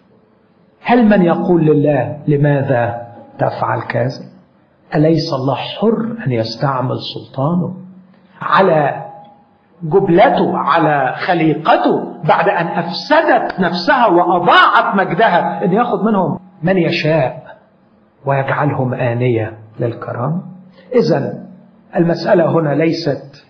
هل من يقول لله لماذا تفعل كذا أليس الله حر أن يستعمل سلطانه على جبلته على خليقته بعد أن أفسدت نفسها وأضاعت مجدها أن يأخذ منهم من يشاء ويجعلهم آنية للكرام إذا المسألة هنا ليست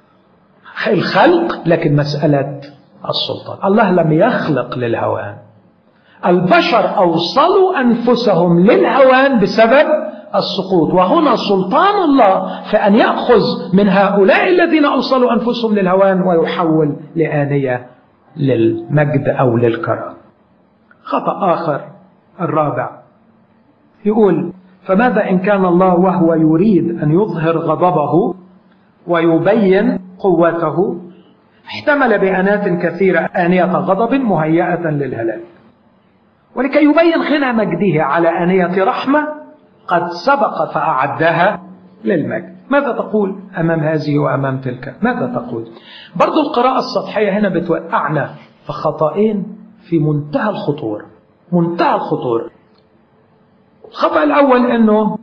الخلق لكن مسألة السلطان الله لم يخلق للهوان البشر أوصلوا أنفسهم للهوان بسبب السقوط وهنا سلطان الله في أن يأخذ من هؤلاء الذين أوصلوا أنفسهم للهوان ويحول لآنية للمجد أو للكرم خطأ آخر الرابع يقول فماذا إن كان الله وهو يريد أن يظهر غضبه ويبين قوته احتمل بأنات كثيرة آنية غضب مهيئة للهلاك ولكي يبين غنى مجده على آنية رحمة قد سبق فأعدها للمجد ماذا تقول أمام هذه وأمام تلك ماذا تقول برضو القراءة السطحية هنا بتوقعنا في خطأين في منتهى الخطورة منتهى الخطورة الخطأ الأول أنه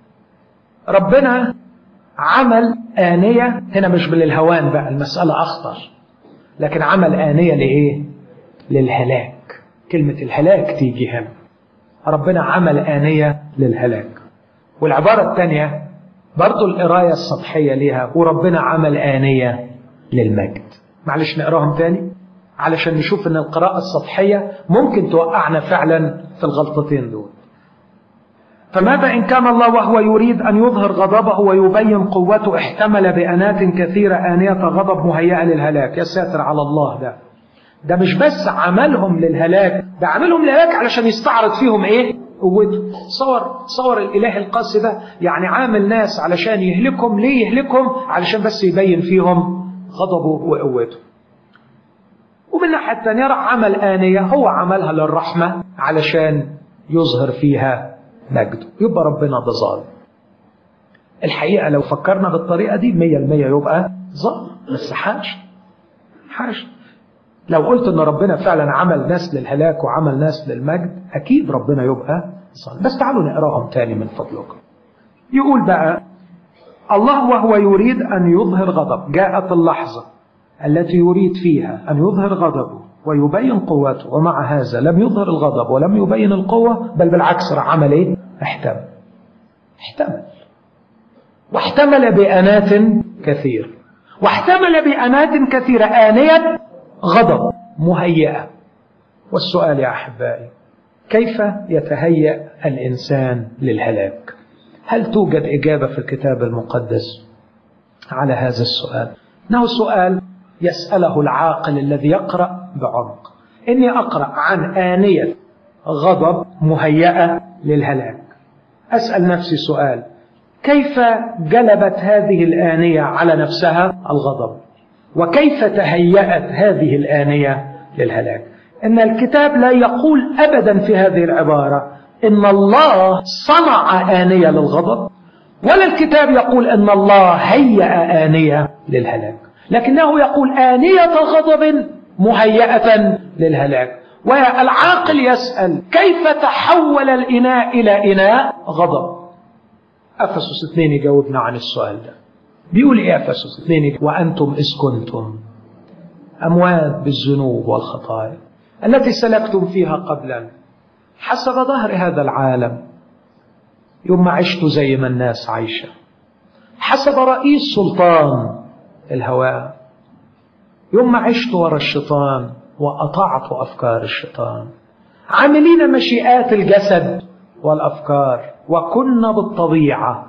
ربنا عمل آنية هنا مش بالهوان بقى المسألة أخطر لكن عمل آنية لإيه للهلاك كلمة الهلاك تيجي هنا ربنا عمل آنية للهلاك والعبارة الثانية برضو القراية السطحية ليها وربنا عمل آنية للمجد معلش نقراهم تاني علشان نشوف ان القراءة السطحية ممكن توقعنا فعلا في الغلطتين دول فماذا إن كان الله وهو يريد أن يظهر غضبه ويبين قوته احتمل بأنات كثيرة آنية غضب مهيئة للهلاك يا ساتر على الله ده ده مش بس عملهم للهلاك ده عملهم للهلاك علشان يستعرض فيهم ايه قوته صور صور الاله القاسي ده يعني عامل ناس علشان يهلكهم ليه يهلكهم علشان بس يبين فيهم غضبه وقوته ومن الناحيه الثانيه راح عمل آنية هو عملها للرحمة علشان يظهر فيها مجده يبقى ربنا ده ظالم الحقيقة لو فكرنا بالطريقة دي مية المية يبقى ظالم بس حاش حاش لو قلت ان ربنا فعلا عمل ناس للهلاك وعمل ناس للمجد اكيد ربنا يبقى ظالم بس تعالوا نقراهم تاني من فضلكم يقول بقى الله وهو يريد ان يظهر غضب جاءت اللحظة التي يريد فيها ان يظهر غضبه ويبين قوته ومع هذا لم يظهر الغضب ولم يبين القوة بل بالعكس راح عمل ايه احتمل احتمل واحتمل بأنات كثير واحتمل بأنات كثيرة آنية غضب مهيئة والسؤال يا أحبائي كيف يتهيأ الإنسان للهلاك هل توجد إجابة في الكتاب المقدس على هذا السؤال إنه سؤال يسأله العاقل الذي يقرأ بعمق إني أقرأ عن آنية غضب مهيئة للهلاك أسأل نفسي سؤال كيف جلبت هذه الآنية على نفسها الغضب وكيف تهيأت هذه الآنية للهلاك إن الكتاب لا يقول أبدا في هذه العبارة إن الله صنع آنية للغضب ولا الكتاب يقول إن الله هيأ آنية للهلاك لكنه يقول آنية غضب مهيئة للهلاك والعاقل يسأل كيف تحول الإناء إلى إناء غضب أفسس اثنين يجاوبنا عن السؤال ده بيقول إيه أفسس اثنين وأنتم إذ كنتم أموات بالذنوب والخطايا التي سلكتم فيها قبلا حسب ظهر هذا العالم يوم ما عشتوا زي ما الناس عايشة حسب رئيس سلطان الهواء يوم ما عشت ورا الشيطان وأطعت أفكار الشيطان عاملين مشيئات الجسد والأفكار وكنا بالطبيعة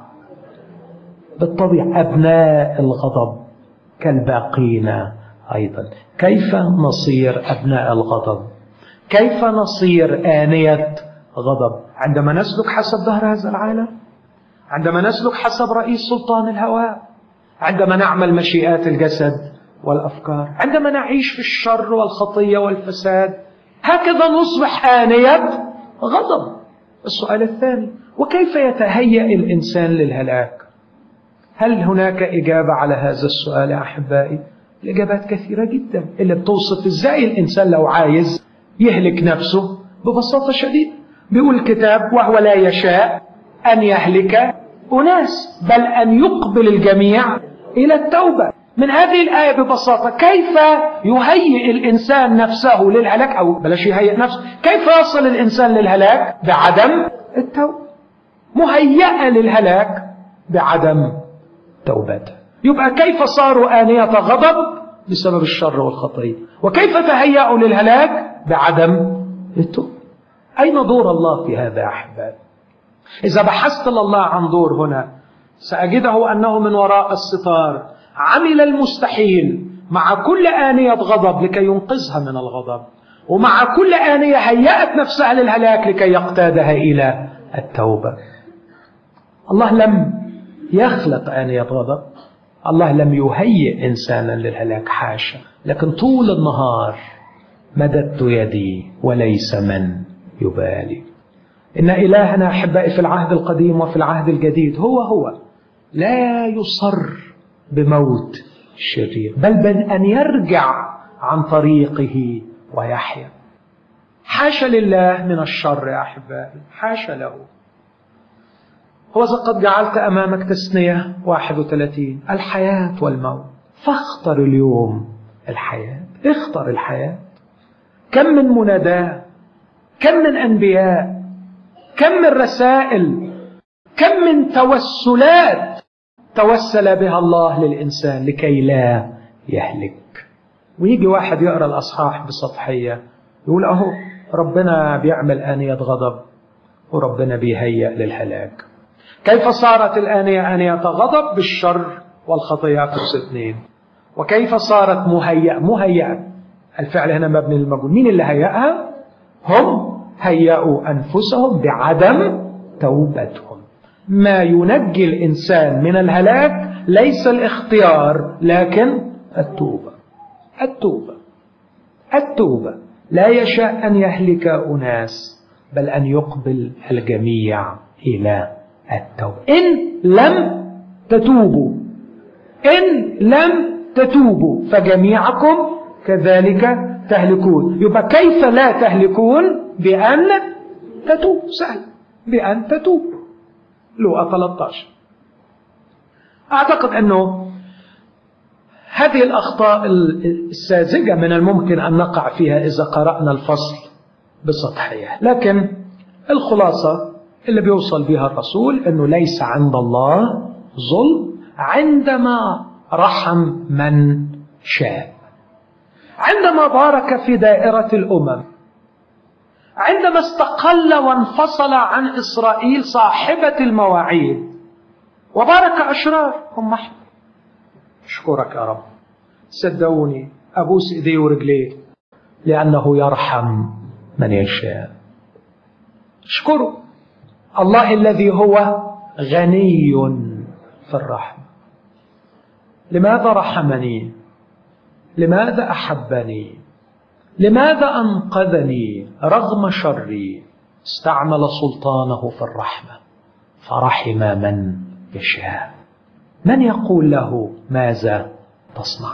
بالطبيعة أبناء الغضب كالباقين أيضا كيف نصير أبناء الغضب كيف نصير آنية غضب عندما نسلك حسب ظهر هذا العالم عندما نسلك حسب رئيس سلطان الهواء عندما نعمل مشيئات الجسد والأفكار عندما نعيش في الشر والخطية والفساد هكذا نصبح آنية غضب السؤال الثاني وكيف يتهيأ الإنسان للهلاك هل هناك إجابة على هذا السؤال يا أحبائي الإجابات كثيرة جدا اللي بتوصف إزاي الإنسان لو عايز يهلك نفسه ببساطة شديدة بيقول الكتاب وهو لا يشاء أن يهلك أناس بل أن يقبل الجميع إلى التوبة من هذه الآية ببساطة كيف يهيئ الإنسان نفسه للهلاك أو بلاش يهيئ نفسه كيف يصل الإنسان للهلاك بعدم التوبة مهيئة للهلاك بعدم توبته يبقى كيف صاروا آنية غضب بسبب الشر والخطية وكيف تهيأوا للهلاك بعدم التوبة أين دور الله في هذا يا أحبابي إذا بحثت لله عن دور هنا سأجده أنه من وراء الستار عمل المستحيل مع كل آنية غضب لكي ينقذها من الغضب ومع كل آنية هيأت نفسها للهلاك لكي يقتادها إلى التوبة الله لم يخلق آنية غضب الله لم يهيئ إنسانا للهلاك حاشا لكن طول النهار مددت يدي وليس من يبالي إن إلهنا أحبائي في العهد القديم وفي العهد الجديد هو هو لا يصر بموت الشرير بل بل أن يرجع عن طريقه ويحيا حاشا لله من الشر يا أحبائي حاشا له هو قد جعلت أمامك تسنية 31 الحياة والموت فاختر اليوم الحياة اختر الحياة كم من مناداة كم من أنبياء كم من رسائل كم من توسلات توسل بها الله للإنسان لكي لا يهلك ويجي واحد يقرأ الأصحاح بسطحية يقول أهو ربنا بيعمل آنية غضب وربنا بيهيأ للهلاك كيف صارت الآنية آنية غضب بالشر والخطية في اثنين وكيف صارت مهيئة مهيئة الفعل هنا مبني للمجهول مين اللي هيأها هم هيأوا أنفسهم بعدم توبتهم ما ينجي الإنسان من الهلاك ليس الاختيار لكن التوبة التوبة التوبة لا يشاء أن يهلك أناس بل أن يقبل الجميع إلى التوبة إن لم تتوبوا إن لم تتوبوا فجميعكم كذلك تهلكون يبقى كيف لا تهلكون بأن تتوب سهل بأن تتوب لو 13 أعتقد أنه هذه الأخطاء الساذجة من الممكن أن نقع فيها إذا قرأنا الفصل بسطحية لكن الخلاصة اللي بيوصل بها الرسول أنه ليس عند الله ظلم عندما رحم من شاء عندما بارك في دائرة الأمم عندما استقل وانفصل عن إسرائيل صاحبة المواعيد وبارك أشرار هم احنا أشكرك يا رب صدقوني أبوس إيديه ورجليه لأنه يرحم من يشاء اشكره الله الذي هو غني في الرحمة لماذا رحمني لماذا أحبني لماذا أنقذني رغم شري استعمل سلطانه في الرحمة فرحم من يشاء من يقول له ماذا تصنع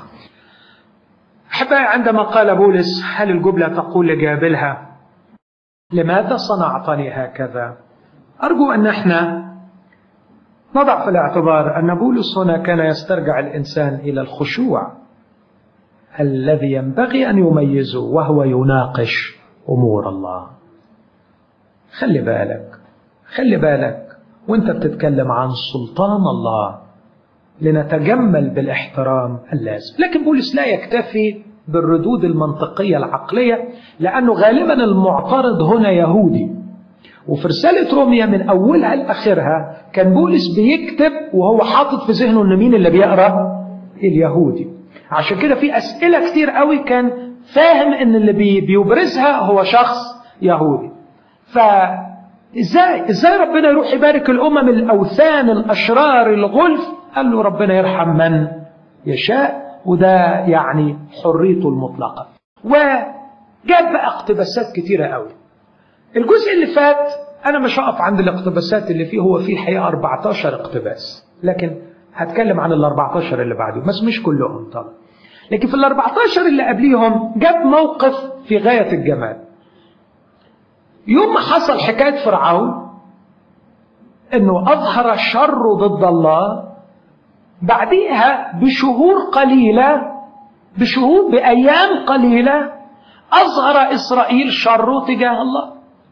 أحبائي عندما قال بولس هل الجملة تقول لجابلها لماذا صنعتني هكذا أرجو أن احنا نضع في الاعتبار أن بولس هنا كان يسترجع الإنسان إلى الخشوع الذي ينبغي أن يميزه وهو يناقش أمور الله خلي بالك خلي بالك وانت بتتكلم عن سلطان الله لنتجمل بالاحترام اللازم لكن بولس لا يكتفي بالردود المنطقية العقلية لأنه غالبا المعترض هنا يهودي وفي رسالة روميا من أولها لآخرها كان بولس بيكتب وهو حاطط في ذهنه إن مين اللي بيقرأ اليهودي عشان كده في أسئلة كتير قوي كان فاهم إن اللي بي بيبرزها هو شخص يهودي فإزاي إزاي ربنا يروح يبارك الأمم الأوثان الأشرار الغلف قال له ربنا يرحم من يشاء وده يعني حريته المطلقة وجاب بقى اقتباسات كتيرة قوي الجزء اللي فات أنا مش هقف عند الاقتباسات اللي فيه هو فيه الحقيقة 14 اقتباس لكن هتكلم عن ال 14 اللي بعده بس مش كلهم طبعا لكن في ال 14 اللي قبليهم جاب موقف في غاية الجمال يوم ما حصل حكاية فرعون انه اظهر شره ضد الله بعديها بشهور قليلة بشهور بأيام قليلة أظهر إسرائيل شره تجاه الله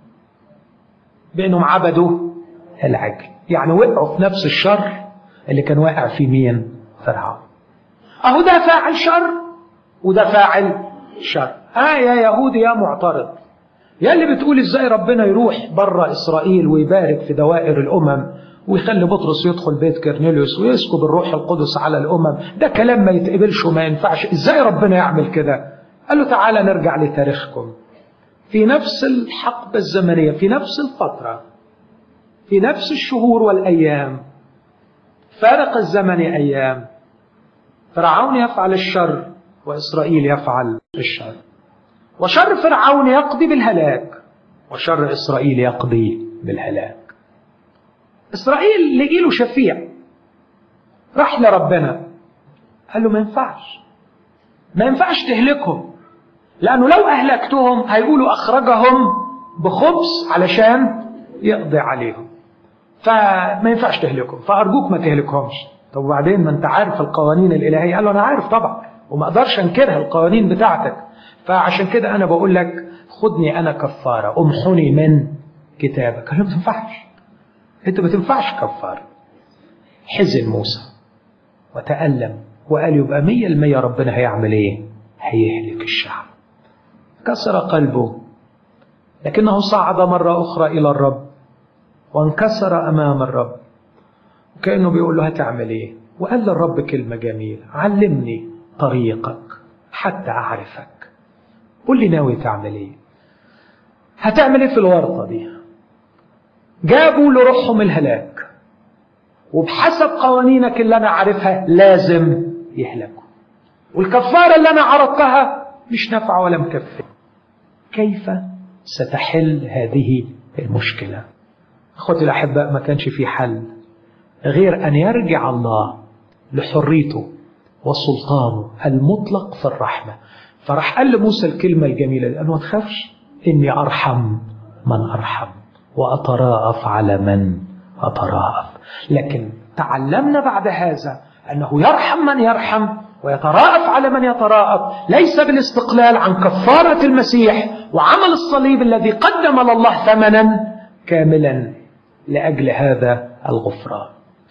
بأنهم عبدوا العجل يعني وقعوا في نفس الشر اللي كان واقع فيه مين فرعون أهو ده فاعل شر وده فاعل شر آه يا يهودي يا معترض يا اللي بتقول ازاي ربنا يروح بره إسرائيل ويبارك في دوائر الأمم ويخلي بطرس يدخل بيت كرنيليوس ويسكب الروح القدس على الأمم ده كلام ما يتقبلش وما ينفعش ازاي ربنا يعمل كده قال له تعالى نرجع لتاريخكم في نفس الحقبة الزمنية في نفس الفترة في نفس الشهور والأيام فارق الزمن أيام فرعون يفعل الشر وإسرائيل يفعل الشر وشر فرعون يقضي بالهلاك وشر إسرائيل يقضي بالهلاك إسرائيل لقي له شفيع راح لربنا قال له ما ينفعش ما ينفعش تهلكهم لأنه لو أهلكتهم هيقولوا أخرجهم بخبز علشان يقضي عليهم فما ينفعش تهلكهم فأرجوك ما تهلكهمش طب وبعدين ما أنت عارف القوانين الإلهية قال له أنا عارف طبعا وما أقدرش أنكرها القوانين بتاعتك فعشان كده أنا بقول لك خدني أنا كفارة أمحني من كتابك قال له ما تنفعش أنت ما تنفعش كفارة حزن موسى وتألم وقال يبقى مية المية ربنا هيعمل ايه هيهلك الشعب كسر قلبه لكنه صعد مرة أخرى إلى الرب وانكسر أمام الرب وكأنه بيقول له هتعمل ايه وقال للرب كلمة جميلة علمني طريقك حتى أعرفك قول لي ناوي تعمل ايه هتعمل ايه في الورطة دي جابوا لروحهم الهلاك وبحسب قوانينك اللي أنا عارفها لازم يهلكوا والكفارة اللي أنا عرضتها مش نافعة ولا مكفية كيف ستحل هذه المشكلة أخوتي الأحباء ما كانش في حل غير أن يرجع الله لحريته وسلطانه المطلق في الرحمة فراح قال لموسى الكلمة الجميلة لأنه ما تخافش إني أرحم من أرحم وأتراءف على من أتراءف لكن تعلمنا بعد هذا أنه يرحم من يرحم ويتراءف على من يتراءف ليس بالاستقلال عن كفارة المسيح وعمل الصليب الذي قدم لله ثمنا كاملا لأجل هذا الغفران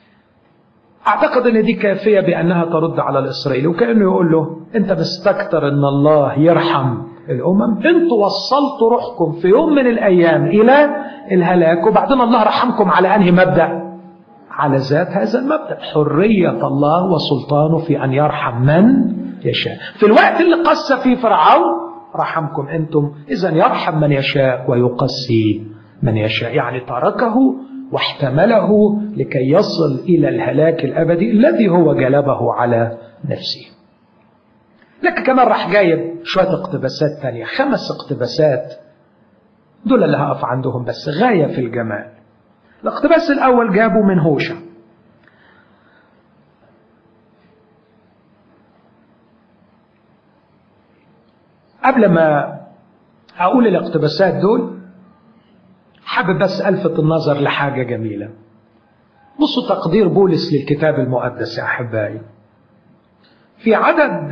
أعتقد أن دي كافية بأنها ترد على الإسرائيلي وكأنه يقول له أنت مستكتر أن الله يرحم الأمم أنتوا وصلتوا روحكم في يوم من الأيام إلى الهلاك وبعدين الله رحمكم على أنهي مبدأ على ذات هذا المبدأ حرية الله وسلطانه في أن يرحم من يشاء في الوقت اللي قس فيه فرعون رحمكم أنتم إذا يرحم من يشاء ويقسي من يشاء يعني تركه واحتمله لكي يصل إلى الهلاك الأبدي الذي هو جلبه على نفسه لكن كمان راح جايب شوية اقتباسات تانية خمس اقتباسات دول اللي هقف عندهم بس غاية في الجمال الاقتباس الأول جابه من هوشع قبل ما أقول الاقتباسات دول حابب بس ألفت النظر لحاجة جميلة بصوا تقدير بولس للكتاب المقدس يا أحبائي في عدد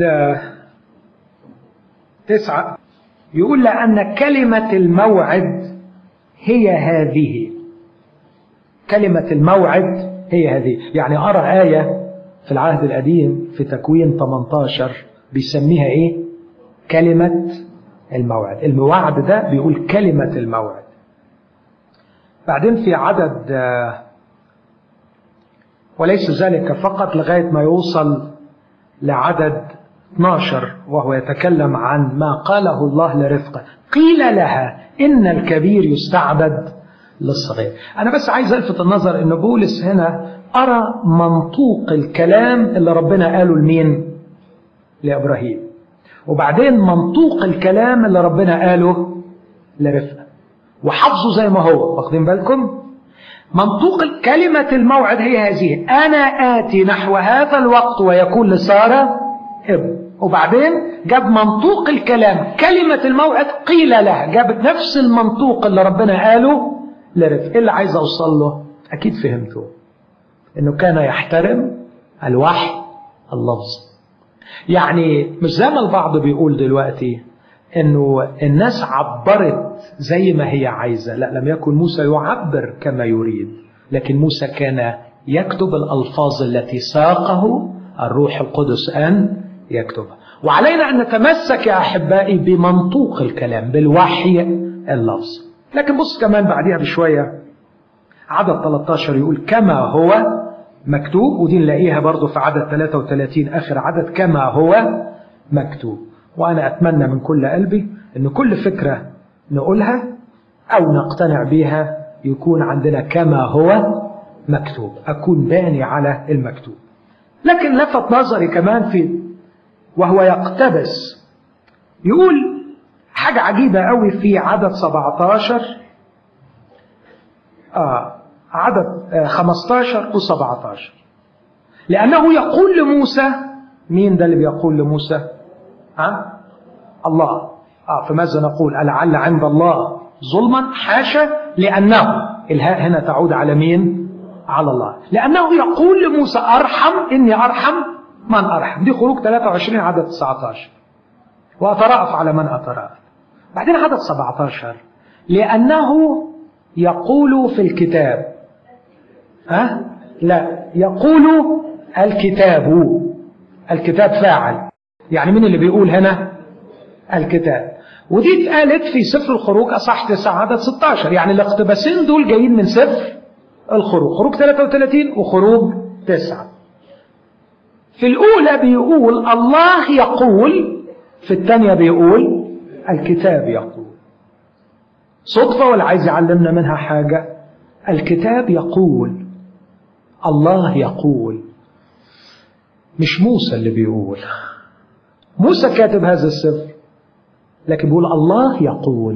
تسعة يقول لأن كلمة الموعد هي هذه كلمة الموعد هي هذه يعني أرى آية في العهد القديم في تكوين 18 بيسميها إيه كلمة الموعد الموعد ده بيقول كلمة الموعد بعدين في عدد وليس ذلك فقط لغاية ما يوصل لعدد 12 وهو يتكلم عن ما قاله الله لرفقة قيل لها إن الكبير يستعبد للصغير أنا بس عايز ألفت النظر إن بولس هنا أرى منطوق الكلام اللي ربنا قاله لمين لإبراهيم وبعدين منطوق الكلام اللي ربنا قاله لرفقة وحفظه زي ما هو واخدين بالكم منطوق كلمة الموعد هي هذه أنا آتي نحو هذا الوقت ويكون لسارة ابن وبعدين جاب منطوق الكلام كلمة الموعد قيل لها جابت نفس المنطوق اللي ربنا قاله لرفق إيه اللي عايز أوصل له أكيد فهمته إنه كان يحترم الوحي اللفظ يعني مش زي ما البعض بيقول دلوقتي انه الناس عبرت زي ما هي عايزة لا لم يكن موسى يعبر كما يريد لكن موسى كان يكتب الألفاظ التي ساقه الروح القدس أن يكتبها وعلينا أن نتمسك يا أحبائي بمنطوق الكلام بالوحي اللفظ لكن بص كمان بعديها بشوية عدد 13 يقول كما هو مكتوب ودي نلاقيها برضو في عدد 33 آخر عدد كما هو مكتوب وأنا أتمنى من كل قلبي أن كل فكرة نقولها أو نقتنع بها يكون عندنا كما هو مكتوب أكون باني على المكتوب لكن لفت نظري كمان في وهو يقتبس يقول حاجة عجيبة قوي في عدد 17 آه عدد آه 15 و17 لأنه يقول لموسى مين ده اللي بيقول لموسى ها الله آه فماذا نقول ألعل عند الله ظلما حاشا لأنه الهاء هنا تعود على مين على الله لأنه يقول لموسى أرحم إني أرحم من أرحم دي خروج 23 عدد 19 وأترأف على من أترأف بعدين عدد 17 لأنه يقول في الكتاب ها أه؟ لا يقول الكتاب الكتاب فاعل يعني مين اللي بيقول هنا الكتاب ودي اتقالت في سفر الخروج أصح 9 عدد 16 يعني الاقتباسين دول جايين من سفر الخروج خروج 33 وخروج 9 في الأولى بيقول الله يقول في الثانية بيقول الكتاب يقول صدفة ولا عايز يعلمنا منها حاجة الكتاب يقول الله يقول مش موسى اللي بيقول موسى كاتب هذا السفر لكن بيقول الله يقول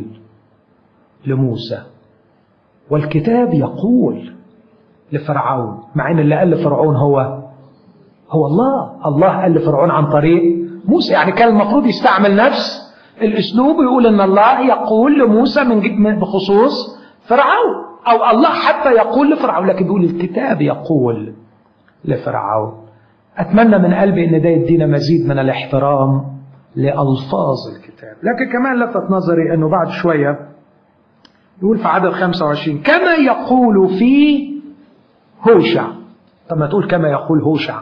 لموسى والكتاب يقول لفرعون مع ان اللي قال لفرعون هو هو الله الله قال لفرعون عن طريق موسى يعني كان المفروض يستعمل نفس الاسلوب ويقول ان الله يقول لموسى من بخصوص فرعون او الله حتى يقول لفرعون لكن بيقول الكتاب يقول لفرعون اتمنى من قلبي ان ده يدينا مزيد من الاحترام لالفاظ الكتاب لكن كمان لفت نظري انه بعد شويه يقول في عدد 25 كما يقول في هوشع طب ما تقول كما يقول هوشع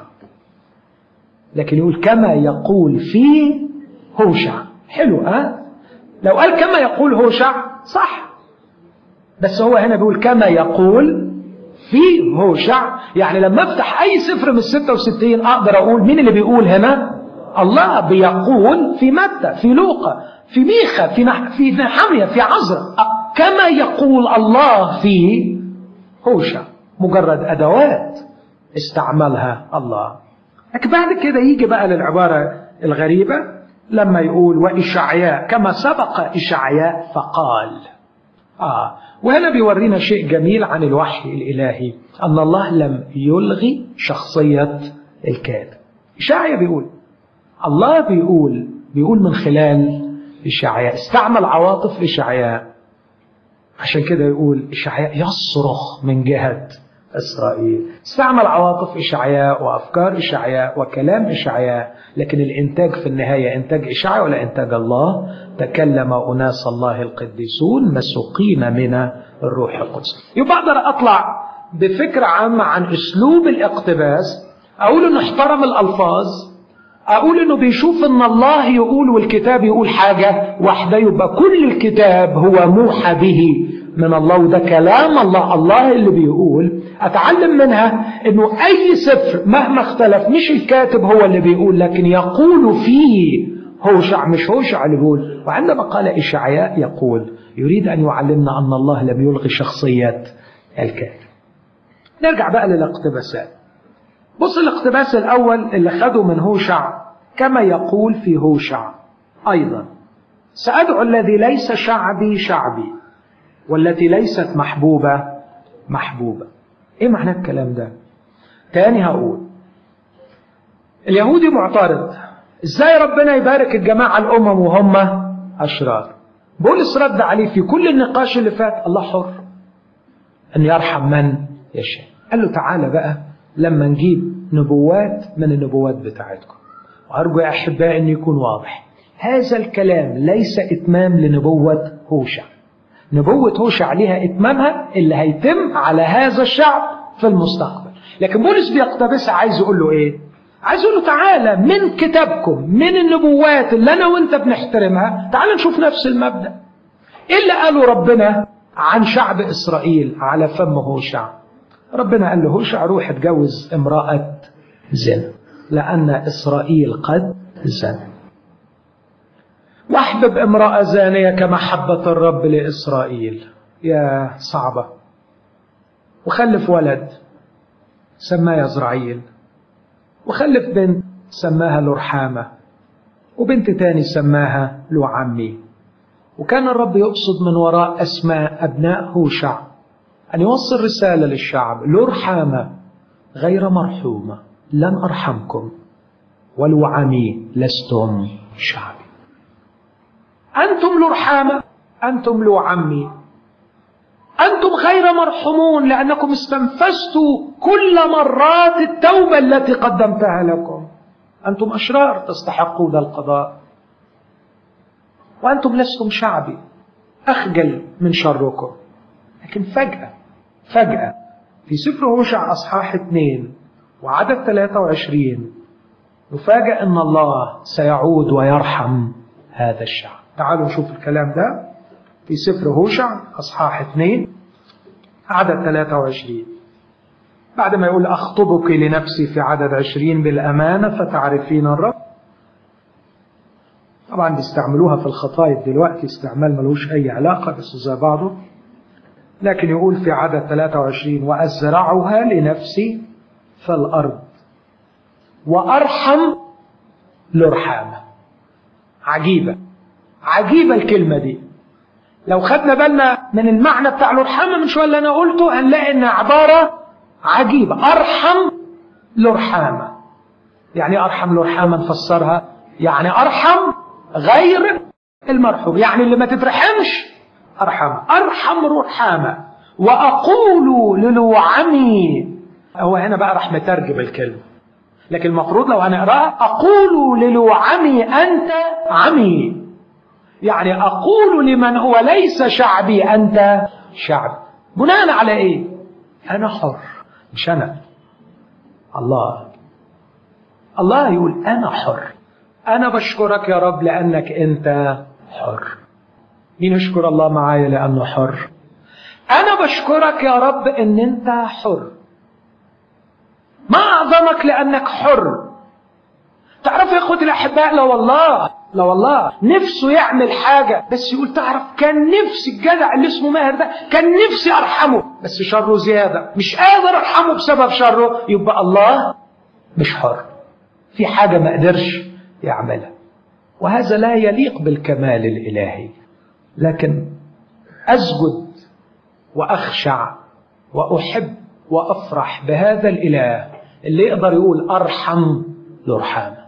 لكن يقول كما يقول في هوشع حلو ها أه؟ لو قال كما يقول هوشع صح بس هو هنا بيقول كما يقول في هوشع يعني لما افتح اي سفر من ال 66 اقدر اقول مين اللي بيقول هنا الله بيقول في متى في لوقا في ميخا في نح في نحمية في عزرا كما يقول الله في هوشع مجرد ادوات استعملها الله لكن بعد كده يجي بقى للعبارة الغريبة لما يقول وإشعياء كما سبق إشعياء فقال آه وهنا بيورينا شيء جميل عن الوحي الإلهي أن الله لم يلغي شخصية الكاتب إشعياء بيقول الله بيقول بيقول من خلال إشعياء استعمل عواطف إشعياء عشان كده يقول إشعياء يصرخ من جهة إسرائيل استعمل عواطف إشعياء وأفكار إشعياء وكلام إشعياء لكن الإنتاج في النهاية إنتاج إشعياء ولا إنتاج الله تكلم أناس الله القديسون مسوقين من الروح القدس يبقى أقدر أطلع بفكرة عامة عن أسلوب الاقتباس أقول إنه احترم الألفاظ أقول إنه بيشوف إن الله يقول والكتاب يقول حاجة واحدة يبقى كل الكتاب هو موحى به من الله وده كلام الله الله اللي بيقول أتعلم منها إنه أي سفر مهما اختلف مش الكاتب هو اللي بيقول لكن يقول فيه هوشع مش هوشع اللي بيقول وعندما قال إشعياء يقول يريد أن يعلمنا أن الله لم يلغي شخصية الكاتب نرجع بقى للاقتباسات بص الاقتباس الأول اللي خده من هوشع كما يقول في هوشع أيضا سأدعو الذي ليس شعبي شعبي والتي ليست محبوبة محبوبة ايه معنى الكلام ده تاني هقول اليهودي معترض ازاي ربنا يبارك الجماعة الامم وهم اشرار بولس رد عليه في كل النقاش اللي فات الله حر ان يرحم من يشاء قال له تعالى بقى لما نجيب نبوات من النبوات بتاعتكم وأرجو يا أحبائي أن يكون واضح هذا الكلام ليس إتمام لنبوة هوشع نبوة هوشع ليها إتمامها اللي هيتم على هذا الشعب في المستقبل لكن بولس بيقتبسها عايز يقول له إيه عايز يقول له تعالى من كتابكم من النبوات اللي أنا وأنت بنحترمها تعالى نشوف نفس المبدأ إيه اللي قاله ربنا عن شعب إسرائيل على فم هوشع ربنا قال له هوشع روح اتجوز امرأة زنا لأن إسرائيل قد زنى واحبب امرأة زانية كمحبة الرب لإسرائيل يا صعبة وخلف ولد سماه يزرعيل وخلف بنت سماها لرحامة وبنت تاني سماها لعمي وكان الرب يقصد من وراء أسماء أبناء هوشع أن يوصل رسالة للشعب لرحامة غير مرحومة لن أرحمكم ولوعمي لستم شعبي أنتم لرحامة أنتم لعمي أنتم غير مرحومون لأنكم استنفذتوا كل مرات التوبة التي قدمتها لكم أنتم أشرار تستحقون القضاء وأنتم لستم شعبي أخجل من شركم لكن فجأة فجأة في سفر هوشع أصحاح اثنين وعدد 23 نفاجأ أن الله سيعود ويرحم هذا الشعب تعالوا نشوف الكلام ده في سفر هوشع أصحاح اثنين عدد 23 بعد ما يقول أخطبك لنفسي في عدد عشرين بالأمانة فتعرفين الرب طبعا بيستعملوها في الخطايب دلوقتي استعمال ملوش أي علاقة بس زي بعضه لكن يقول في عدد 23 وأزرعها لنفسي في الأرض وأرحم لرحامة عجيبة عجيبة الكلمة دي لو خدنا بالنا من المعنى بتاع لرحامة من شوية اللي أنا قلته هنلاقي إنها عبارة عجيبة أرحم لرحامة يعني أرحم لرحامة نفسرها يعني أرحم غير المرحوم يعني اللي ما تترحمش أرحم أرحم رحامة وأقول للوعمي هو هنا بقى راح مترجم الكلمة لكن المفروض لو هنقراها أقول للوعمي أنت عمي يعني أقول لمن هو ليس شعبي أنت شعب بناء على إيه أنا حر مش أنا الله الله يقول أنا حر أنا بشكرك يا رب لأنك أنت حر مين يشكر الله معايا لأنه حر أنا بشكرك يا رب إن أنت حر ما أعظمك لأنك حر تعرف يا أخوتي الأحباء لا والله لا والله نفسه يعمل حاجة بس يقول تعرف كان نفسي الجدع اللي اسمه ماهر ده كان نفسي أرحمه بس شره زيادة مش قادر أرحمه بسبب شره يبقى الله مش حر في حاجة ما قدرش يعملها وهذا لا يليق بالكمال الإلهي لكن أسجد وأخشع وأحب وأفرح بهذا الإله اللي يقدر يقول أرحم لرحامة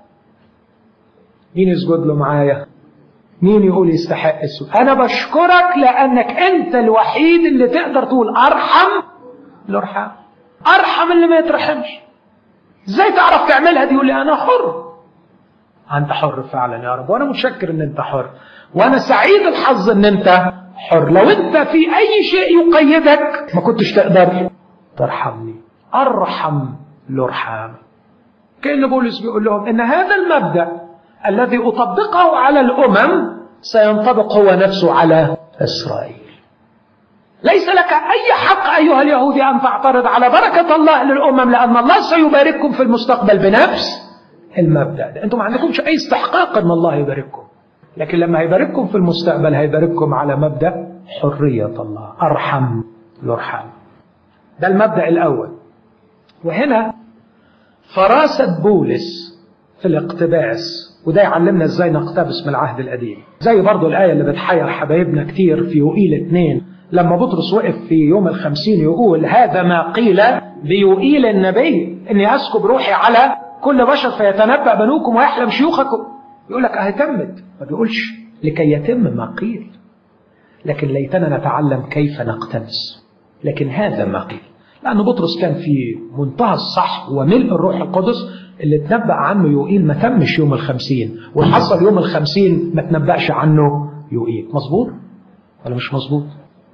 مين يسجد له معايا مين يقول يستحق السجود أنا بشكرك لأنك أنت الوحيد اللي تقدر تقول أرحم لرحام أرحم اللي ما يترحمش ازاي تعرف تعملها دي يقول لي أنا حر أنت حر فعلا يا رب وأنا متشكر إن أنت حر وأنا سعيد الحظ إن أنت حر لو أنت في أي شيء يقيدك ما كنتش تقدر ترحمني أرحم لرحام كأن بولس بيقول لهم إن هذا المبدأ الذي أطبقه على الأمم سينطبق هو نفسه على إسرائيل ليس لك أي حق أيها اليهودي أن تعترض على بركة الله للأمم لأن الله سيبارككم في المستقبل بنفس المبدأ ده أنتم ما عندكمش أي استحقاق أن الله يبارككم لكن لما هيبارككم في المستقبل هيبارككم على مبدأ حرية الله أرحم يرحم ده المبدأ الأول وهنا فراسة بولس في الاقتباس وده يعلمنا ازاي نقتبس من العهد القديم زي برضو الآية اللي بتحير حبايبنا كتير في يوئيل اتنين لما بطرس وقف في يوم الخمسين يقول هذا ما قيل بيوئيل النبي اني اسكب روحي على كل بشر فيتنبأ بنوكم ويحلم شيوخكم يقول لك اهي تمت ما بيقولش لكي يتم ما قيل لكن ليتنا نتعلم كيف نقتبس لكن هذا ما قيل لأن بطرس كان في منتهى الصح وملء الروح القدس اللي اتنبأ عنه يوئيل ما تمش يوم الخمسين وحصل يوم الخمسين ما تنبأش عنه يوئيل مظبوط ولا مش مظبوط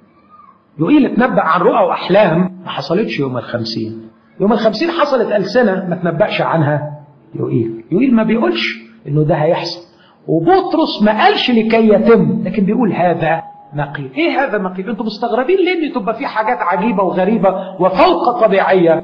يوئيل اتنبأ عن رؤى وأحلام ما حصلتش يوم الخمسين يوم الخمسين حصلت ألسنة ما تنبأش عنها يوئيل يوئيل ما بيقولش إنه ده هيحصل وبطرس ما قالش لكي يتم لكن بيقول هذا نقيل ايه هذا نقيل انتم مستغربين ليه ان تبقى في حاجات عجيبة وغريبة وفوق طبيعية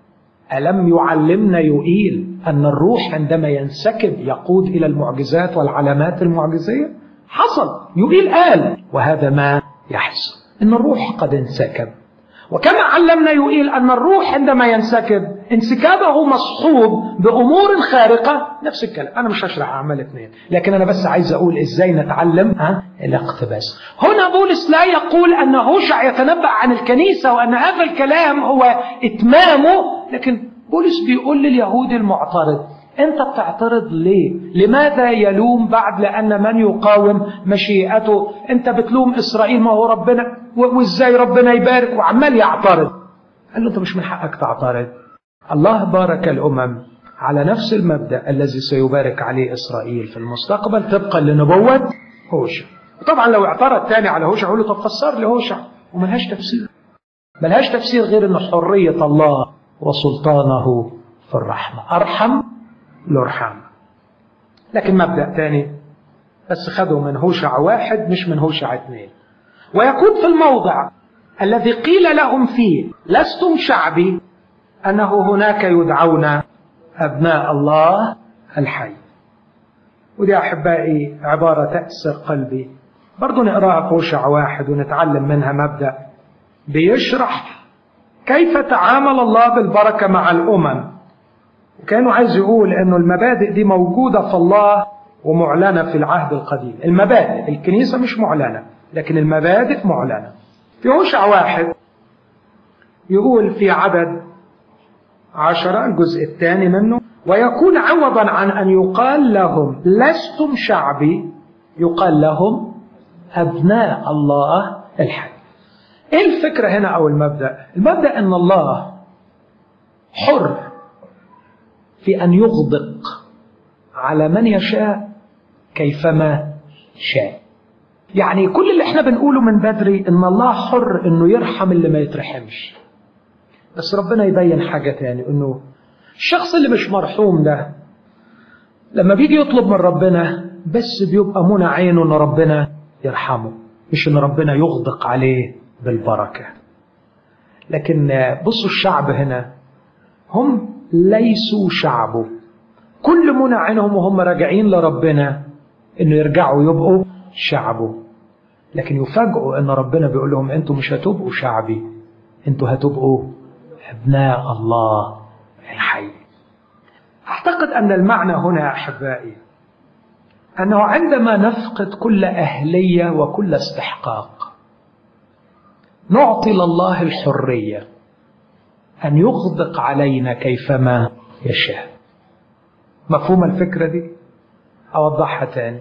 ألم يعلمنا يوئيل أن الروح عندما ينسكب يقود إلى المعجزات والعلامات المعجزية حصل يوئيل قال وهذا ما يحصل إن الروح قد انسكب وكما علمنا يوئيل أن الروح عندما ينسكب انسكابه مصحوب بأمور خارقة نفس الكلام أنا مش هشرح أعمال اثنين لكن أنا بس عايز أقول إزاي نتعلم ها الاقتباس هنا بولس لا يقول أن هوشع يتنبأ عن الكنيسة وأن هذا الكلام هو إتمامه لكن بولس بيقول لليهود المعترض انت بتعترض ليه لماذا يلوم بعد لان من يقاوم مشيئته انت بتلوم اسرائيل ما هو ربنا وازاي ربنا يبارك وعمال يعترض قال له انت مش من حقك تعترض الله بارك الامم على نفس المبدا الذي سيبارك عليه اسرائيل في المستقبل طبقا لنبوه هوشع طبعا لو اعترض تاني على هوشع يقول له طب فسر لي هوشع وملهاش تفسير ملهاش تفسير غير ان حريه الله وسلطانه في الرحمه ارحم الأرحام لكن مبدأ تاني بس خدوا من هوشع واحد مش من هوشع اثنين ويكون في الموضع الذي قيل لهم فيه لستم شعبي أنه هناك يدعون أبناء الله الحي ودي أحبائي عبارة تأسر قلبي برضو نقراها في هوشع واحد ونتعلم منها مبدأ بيشرح كيف تعامل الله بالبركة مع الأمم وكانوا عايز يقول انه المبادئ دي موجودة في الله ومعلنة في العهد القديم المبادئ الكنيسة مش معلنة لكن المبادئ معلنة في هوشع واحد يقول في عدد عشرة الجزء الثاني منه ويكون عوضا عن أن يقال لهم لستم شعبي يقال لهم أبناء الله الحي إيه الفكرة هنا أو المبدأ المبدأ أن الله حر في أن يغدق على من يشاء كيفما شاء يعني كل اللي احنا بنقوله من بدري ان الله حر انه يرحم اللي ما يترحمش بس ربنا يبين حاجة تاني انه الشخص اللي مش مرحوم ده لما بيجي يطلب من ربنا بس بيبقى منى عينه ان ربنا يرحمه مش ان ربنا يغدق عليه بالبركة لكن بصوا الشعب هنا هم ليسوا شعبه كل منى عينهم وهم راجعين لربنا انه يرجعوا يبقوا شعبه لكن يفاجئوا ان ربنا بيقول لهم انتوا مش هتبقوا شعبي انتوا هتبقوا ابناء الله الحي اعتقد ان المعنى هنا يا احبائي انه عندما نفقد كل اهليه وكل استحقاق نعطي لله الحريه أن يغدق علينا كيفما يشاء مفهوم الفكرة دي أوضحها تاني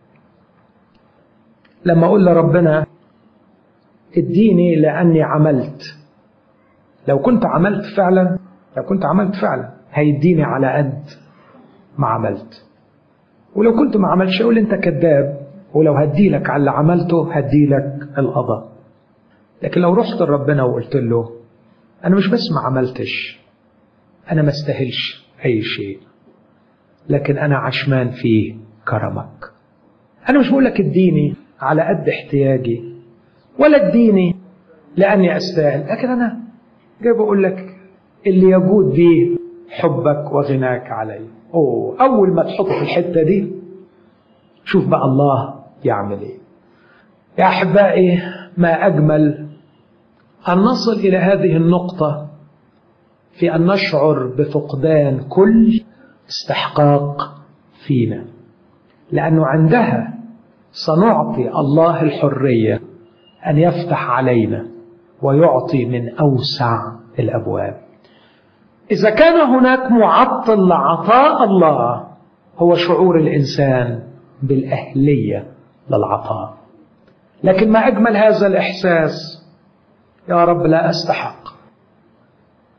لما أقول لربنا اديني لأني عملت لو كنت عملت فعلا لو كنت عملت فعلا هيديني على قد ما عملت ولو كنت ما عملتش أقول أنت كذاب ولو هديلك على اللي عملته هديلك القضاء لكن لو رحت لربنا وقلت له أنا مش بس ما عملتش أنا ما استاهلش أي شيء لكن أنا عشمان في كرمك أنا مش بقول لك اديني على قد احتياجي ولا اديني لأني أستاهل لكن أنا جاي بقول لك اللي يجود به حبك وغناك علي أوه أول ما تحط في الحتة دي شوف بقى الله يعمل إيه يا أحبائي ما أجمل أن نصل إلى هذه النقطة في أن نشعر بفقدان كل استحقاق فينا لأنه عندها سنعطي الله الحرية أن يفتح علينا ويعطي من أوسع الأبواب إذا كان هناك معطل لعطاء الله هو شعور الإنسان بالأهلية للعطاء لكن ما أجمل هذا الإحساس يا رب لا أستحق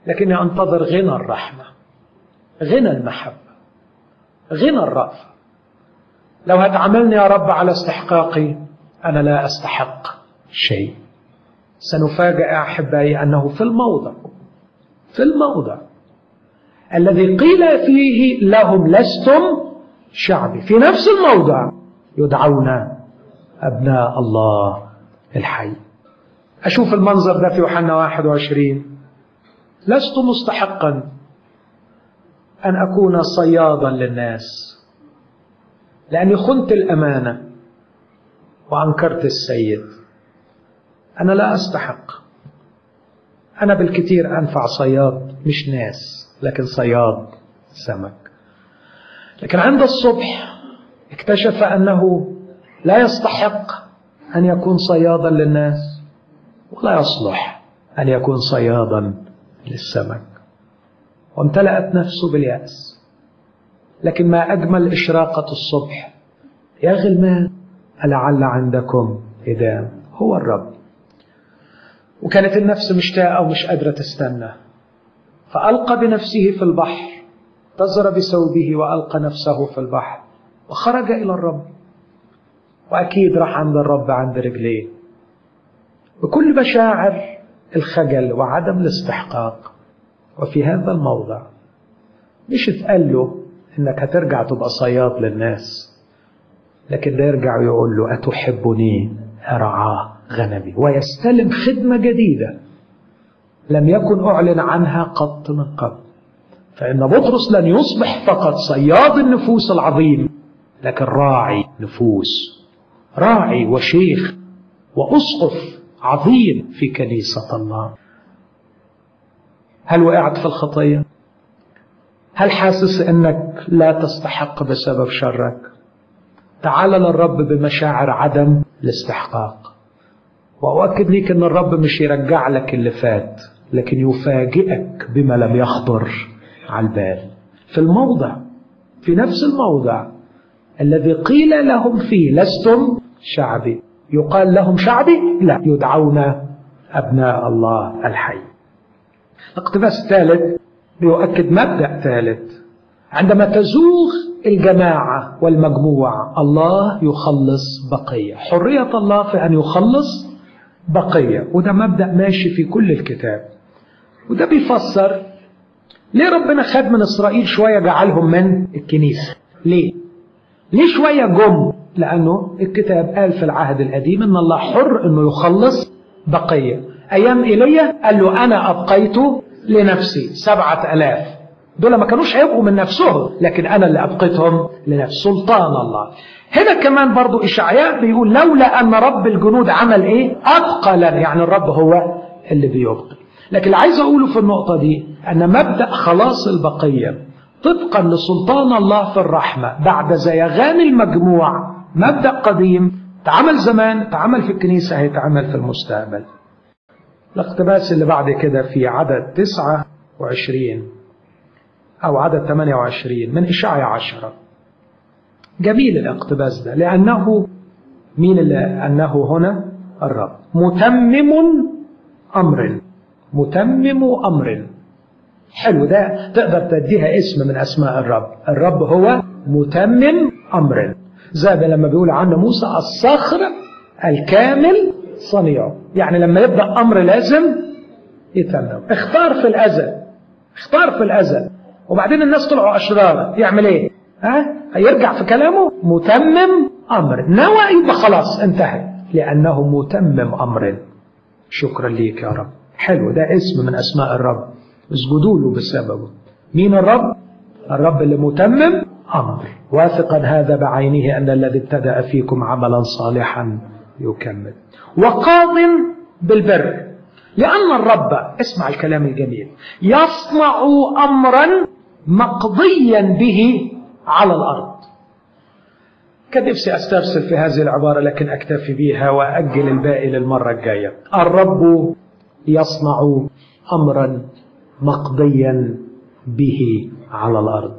لكني أنتظر غنى الرحمة غنى المحبة غنى الرأفة لو هتعاملني يا رب على استحقاقي أنا لا أستحق شيء سنفاجأ أحبائي أنه في الموضع في الموضع الذي قيل فيه لهم لستم شعبي في نفس الموضع يدعون أبناء الله الحي أشوف المنظر ده في يوحنا 21 لست مستحقا أن أكون صيادا للناس لأني خنت الأمانة وأنكرت السيد أنا لا أستحق أنا بالكثير أنفع صياد مش ناس لكن صياد سمك لكن عند الصبح اكتشف أنه لا يستحق أن يكون صيادا للناس ولا يصلح أن يكون صيادا للسمك وامتلأت نفسه باليأس لكن ما أجمل إشراقة الصبح يا غلمان ألعل عندكم إدام هو الرب وكانت النفس مشتاقة ومش قادرة تستنى فألقى بنفسه في البحر تزر بثوبه وألقى نفسه في البحر وخرج إلى الرب وأكيد راح عند الرب عند رجليه بكل مشاعر الخجل وعدم الاستحقاق وفي هذا الموضع مش اتقال له انك هترجع تبقى صياد للناس لكن ده يرجع ويقول له أتحبني أرعاه غنمي ويستلم خدمة جديدة لم يكن أعلن عنها قط من قبل فإن بطرس لن يصبح فقط صياد النفوس العظيم لكن راعي نفوس راعي وشيخ وأسقف عظيم في كنيسة الله هل وقعت في الخطية؟ هل حاسس انك لا تستحق بسبب شرك؟ تعال للرب بمشاعر عدم الاستحقاق وأؤكد ليك أن الرب مش يرجع لك اللي فات لكن يفاجئك بما لم يخطر على البال في الموضع في نفس الموضع الذي قيل لهم فيه لستم شعبي يقال لهم شعبي لا يدعون أبناء الله الحي الاقتباس الثالث بيؤكد مبدأ ثالث عندما تزوغ الجماعة والمجموعة الله يخلص بقية حرية الله في أن يخلص بقية وده مبدأ ماشي في كل الكتاب وده بيفسر ليه ربنا خد من إسرائيل شوية جعلهم من الكنيسة ليه ليه شوية جم لأنه الكتاب قال في العهد القديم أن الله حر أنه يخلص بقية أيام إيليا قال له أنا أبقيت لنفسي سبعة ألاف دول ما كانوش هيبقوا من نفسهم لكن أنا اللي أبقيتهم لنفس سلطان الله هنا كمان برضو إشعياء بيقول لولا أن رب الجنود عمل إيه أبقى لنا يعني الرب هو اللي بيبقي لكن اللي عايز أقوله في النقطة دي أن مبدأ خلاص البقية طبقا لسلطان الله في الرحمة بعد زيغان المجموع مبدأ قديم تعمل زمان تعمل في الكنيسة هيتعمل في المستقبل الاقتباس اللي بعد كده في عدد 29 أو عدد 28 من إشعيا 10 جميل الاقتباس ده لأنه مين اللي أنه هنا الرب متمم أمر متمم أمر حلو ده تقدر تديها اسم من أسماء الرب الرب هو متمم أمر زي لما بيقول عنه موسى الصخر الكامل صنيعه يعني لما يبدأ أمر لازم يتمم اختار في الأزل اختار في الأزل وبعدين الناس طلعوا أشرار يعمل ايه ها هيرجع في كلامه متمم أمر نوى يبقى خلاص انتهى لأنه متمم أمر شكرا ليك يا رب حلو ده اسم من أسماء الرب اسجدوا له بسببه مين الرب الرب اللي متمم أمر واثقا هذا بعينه أن الذي ابتدأ فيكم عملا صالحا يكمل وقاض بالبر لأن الرب اسمع الكلام الجميل يصنع أمرا مقضيا به على الأرض كان نفسي أسترسل في هذه العبارة لكن أكتفي بها وأجل الباقي للمرة الجاية الرب يصنع أمرا مقضيا به على الأرض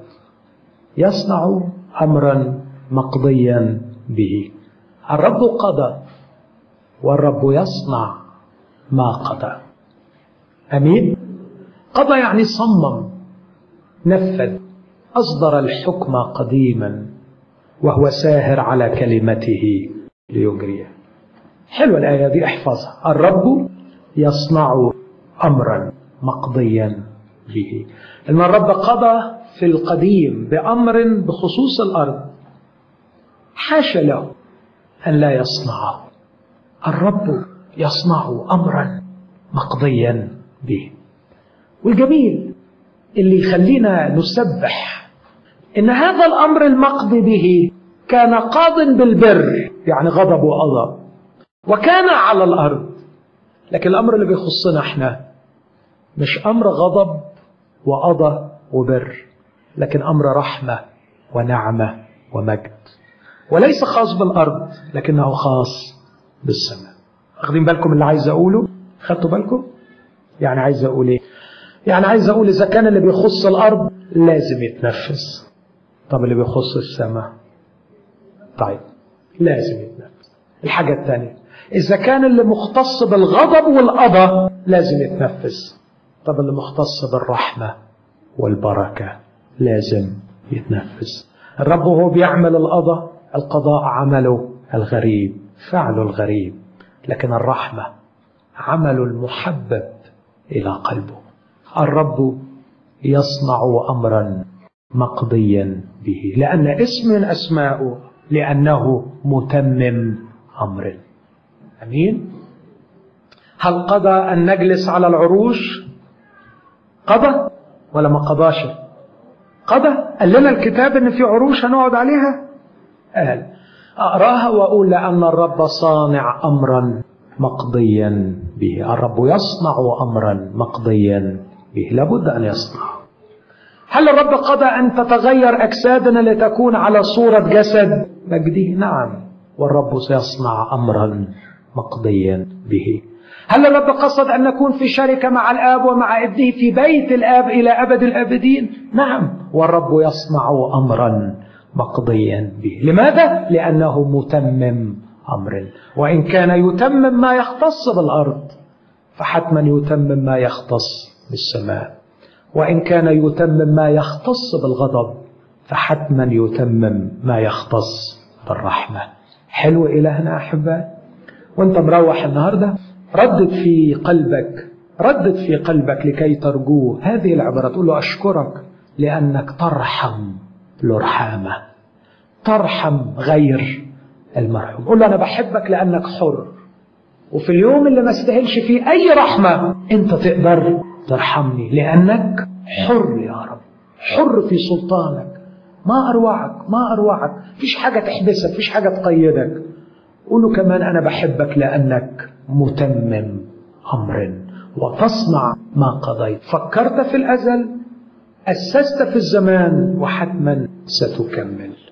يصنع أمرا مقضيا به الرب قضى والرب يصنع ما قضى أمين قضى يعني صمم نفذ أصدر الحكم قديما وهو ساهر على كلمته ليجريه حلوة الآية دي احفظها الرب يصنع أمرا مقضيا به إن الرب قضى في القديم بأمر بخصوص الأرض حاشا له أن لا يصنعه الرب يصنع أمرا مقضيا به والجميل اللي يخلينا نسبح إن هذا الأمر المقضي به كان قاض بالبر يعني غضب وقضى وكان على الأرض لكن الأمر اللي بيخصنا احنا مش أمر غضب وقضى وبر لكن أمر رحمة ونعمة ومجد وليس خاص بالأرض لكنه خاص بالسماء واخدين بالكم اللي عايز أقوله خدتوا بالكم يعني عايز أقول إيه يعني عايز أقول إذا كان اللي بيخص الأرض لازم يتنفذ طب اللي بيخص السماء طيب لازم يتنفذ الحاجة الثانية إذا كان اللي مختص بالغضب والقضى لازم يتنفذ طب اللي مختص بالرحمة والبركة لازم يتنفذ الرب وهو بيعمل القضاء القضاء عمله الغريب فعله الغريب لكن الرحمة عمل المحبب إلى قلبه الرب يصنع أمرا مقضيا به لأن اسم من أسماءه لأنه متمم أمر أمين هل قضى أن نجلس على العروش قضى ولا ما قضاش قضى قال لنا الكتاب ان في عروش هنقعد عليها قال اقراها واقول لان الرب صانع امرا مقضيا به الرب يصنع امرا مقضيا به لابد ان يصنع هل الرب قضى ان تتغير اجسادنا لتكون على صوره جسد مجده نعم والرب سيصنع امرا مقضيا به هل الرب قصد أن نكون في شركة مع الآب ومع ابنه في بيت الآب إلى أبد الآبدين نعم والرب يصنع أمرا مقضيا به لماذا؟ لأنه متمم أمر وإن كان يتمم ما يختص بالأرض فحتما يتمم ما يختص بالسماء وإن كان يتمم ما يختص بالغضب فحتما يتمم ما يختص بالرحمة حلو إلهنا أحباء وانت مروح النهارده ردد في قلبك ردد في قلبك لكي ترجوه هذه العبارة تقول له أشكرك لأنك ترحم الرحامة ترحم غير المرحوم قول له أنا بحبك لأنك حر وفي اليوم اللي ما استاهلش فيه أي رحمة أنت تقدر ترحمني لأنك حر يا رب حر في سلطانك ما أروعك ما أروعك فيش حاجة تحبسك فيش حاجة تقيدك قول له كمان أنا بحبك لأنك متمم أمر وتصنع ما قضيت فكرت في الأزل أسست في الزمان وحتما ستكمل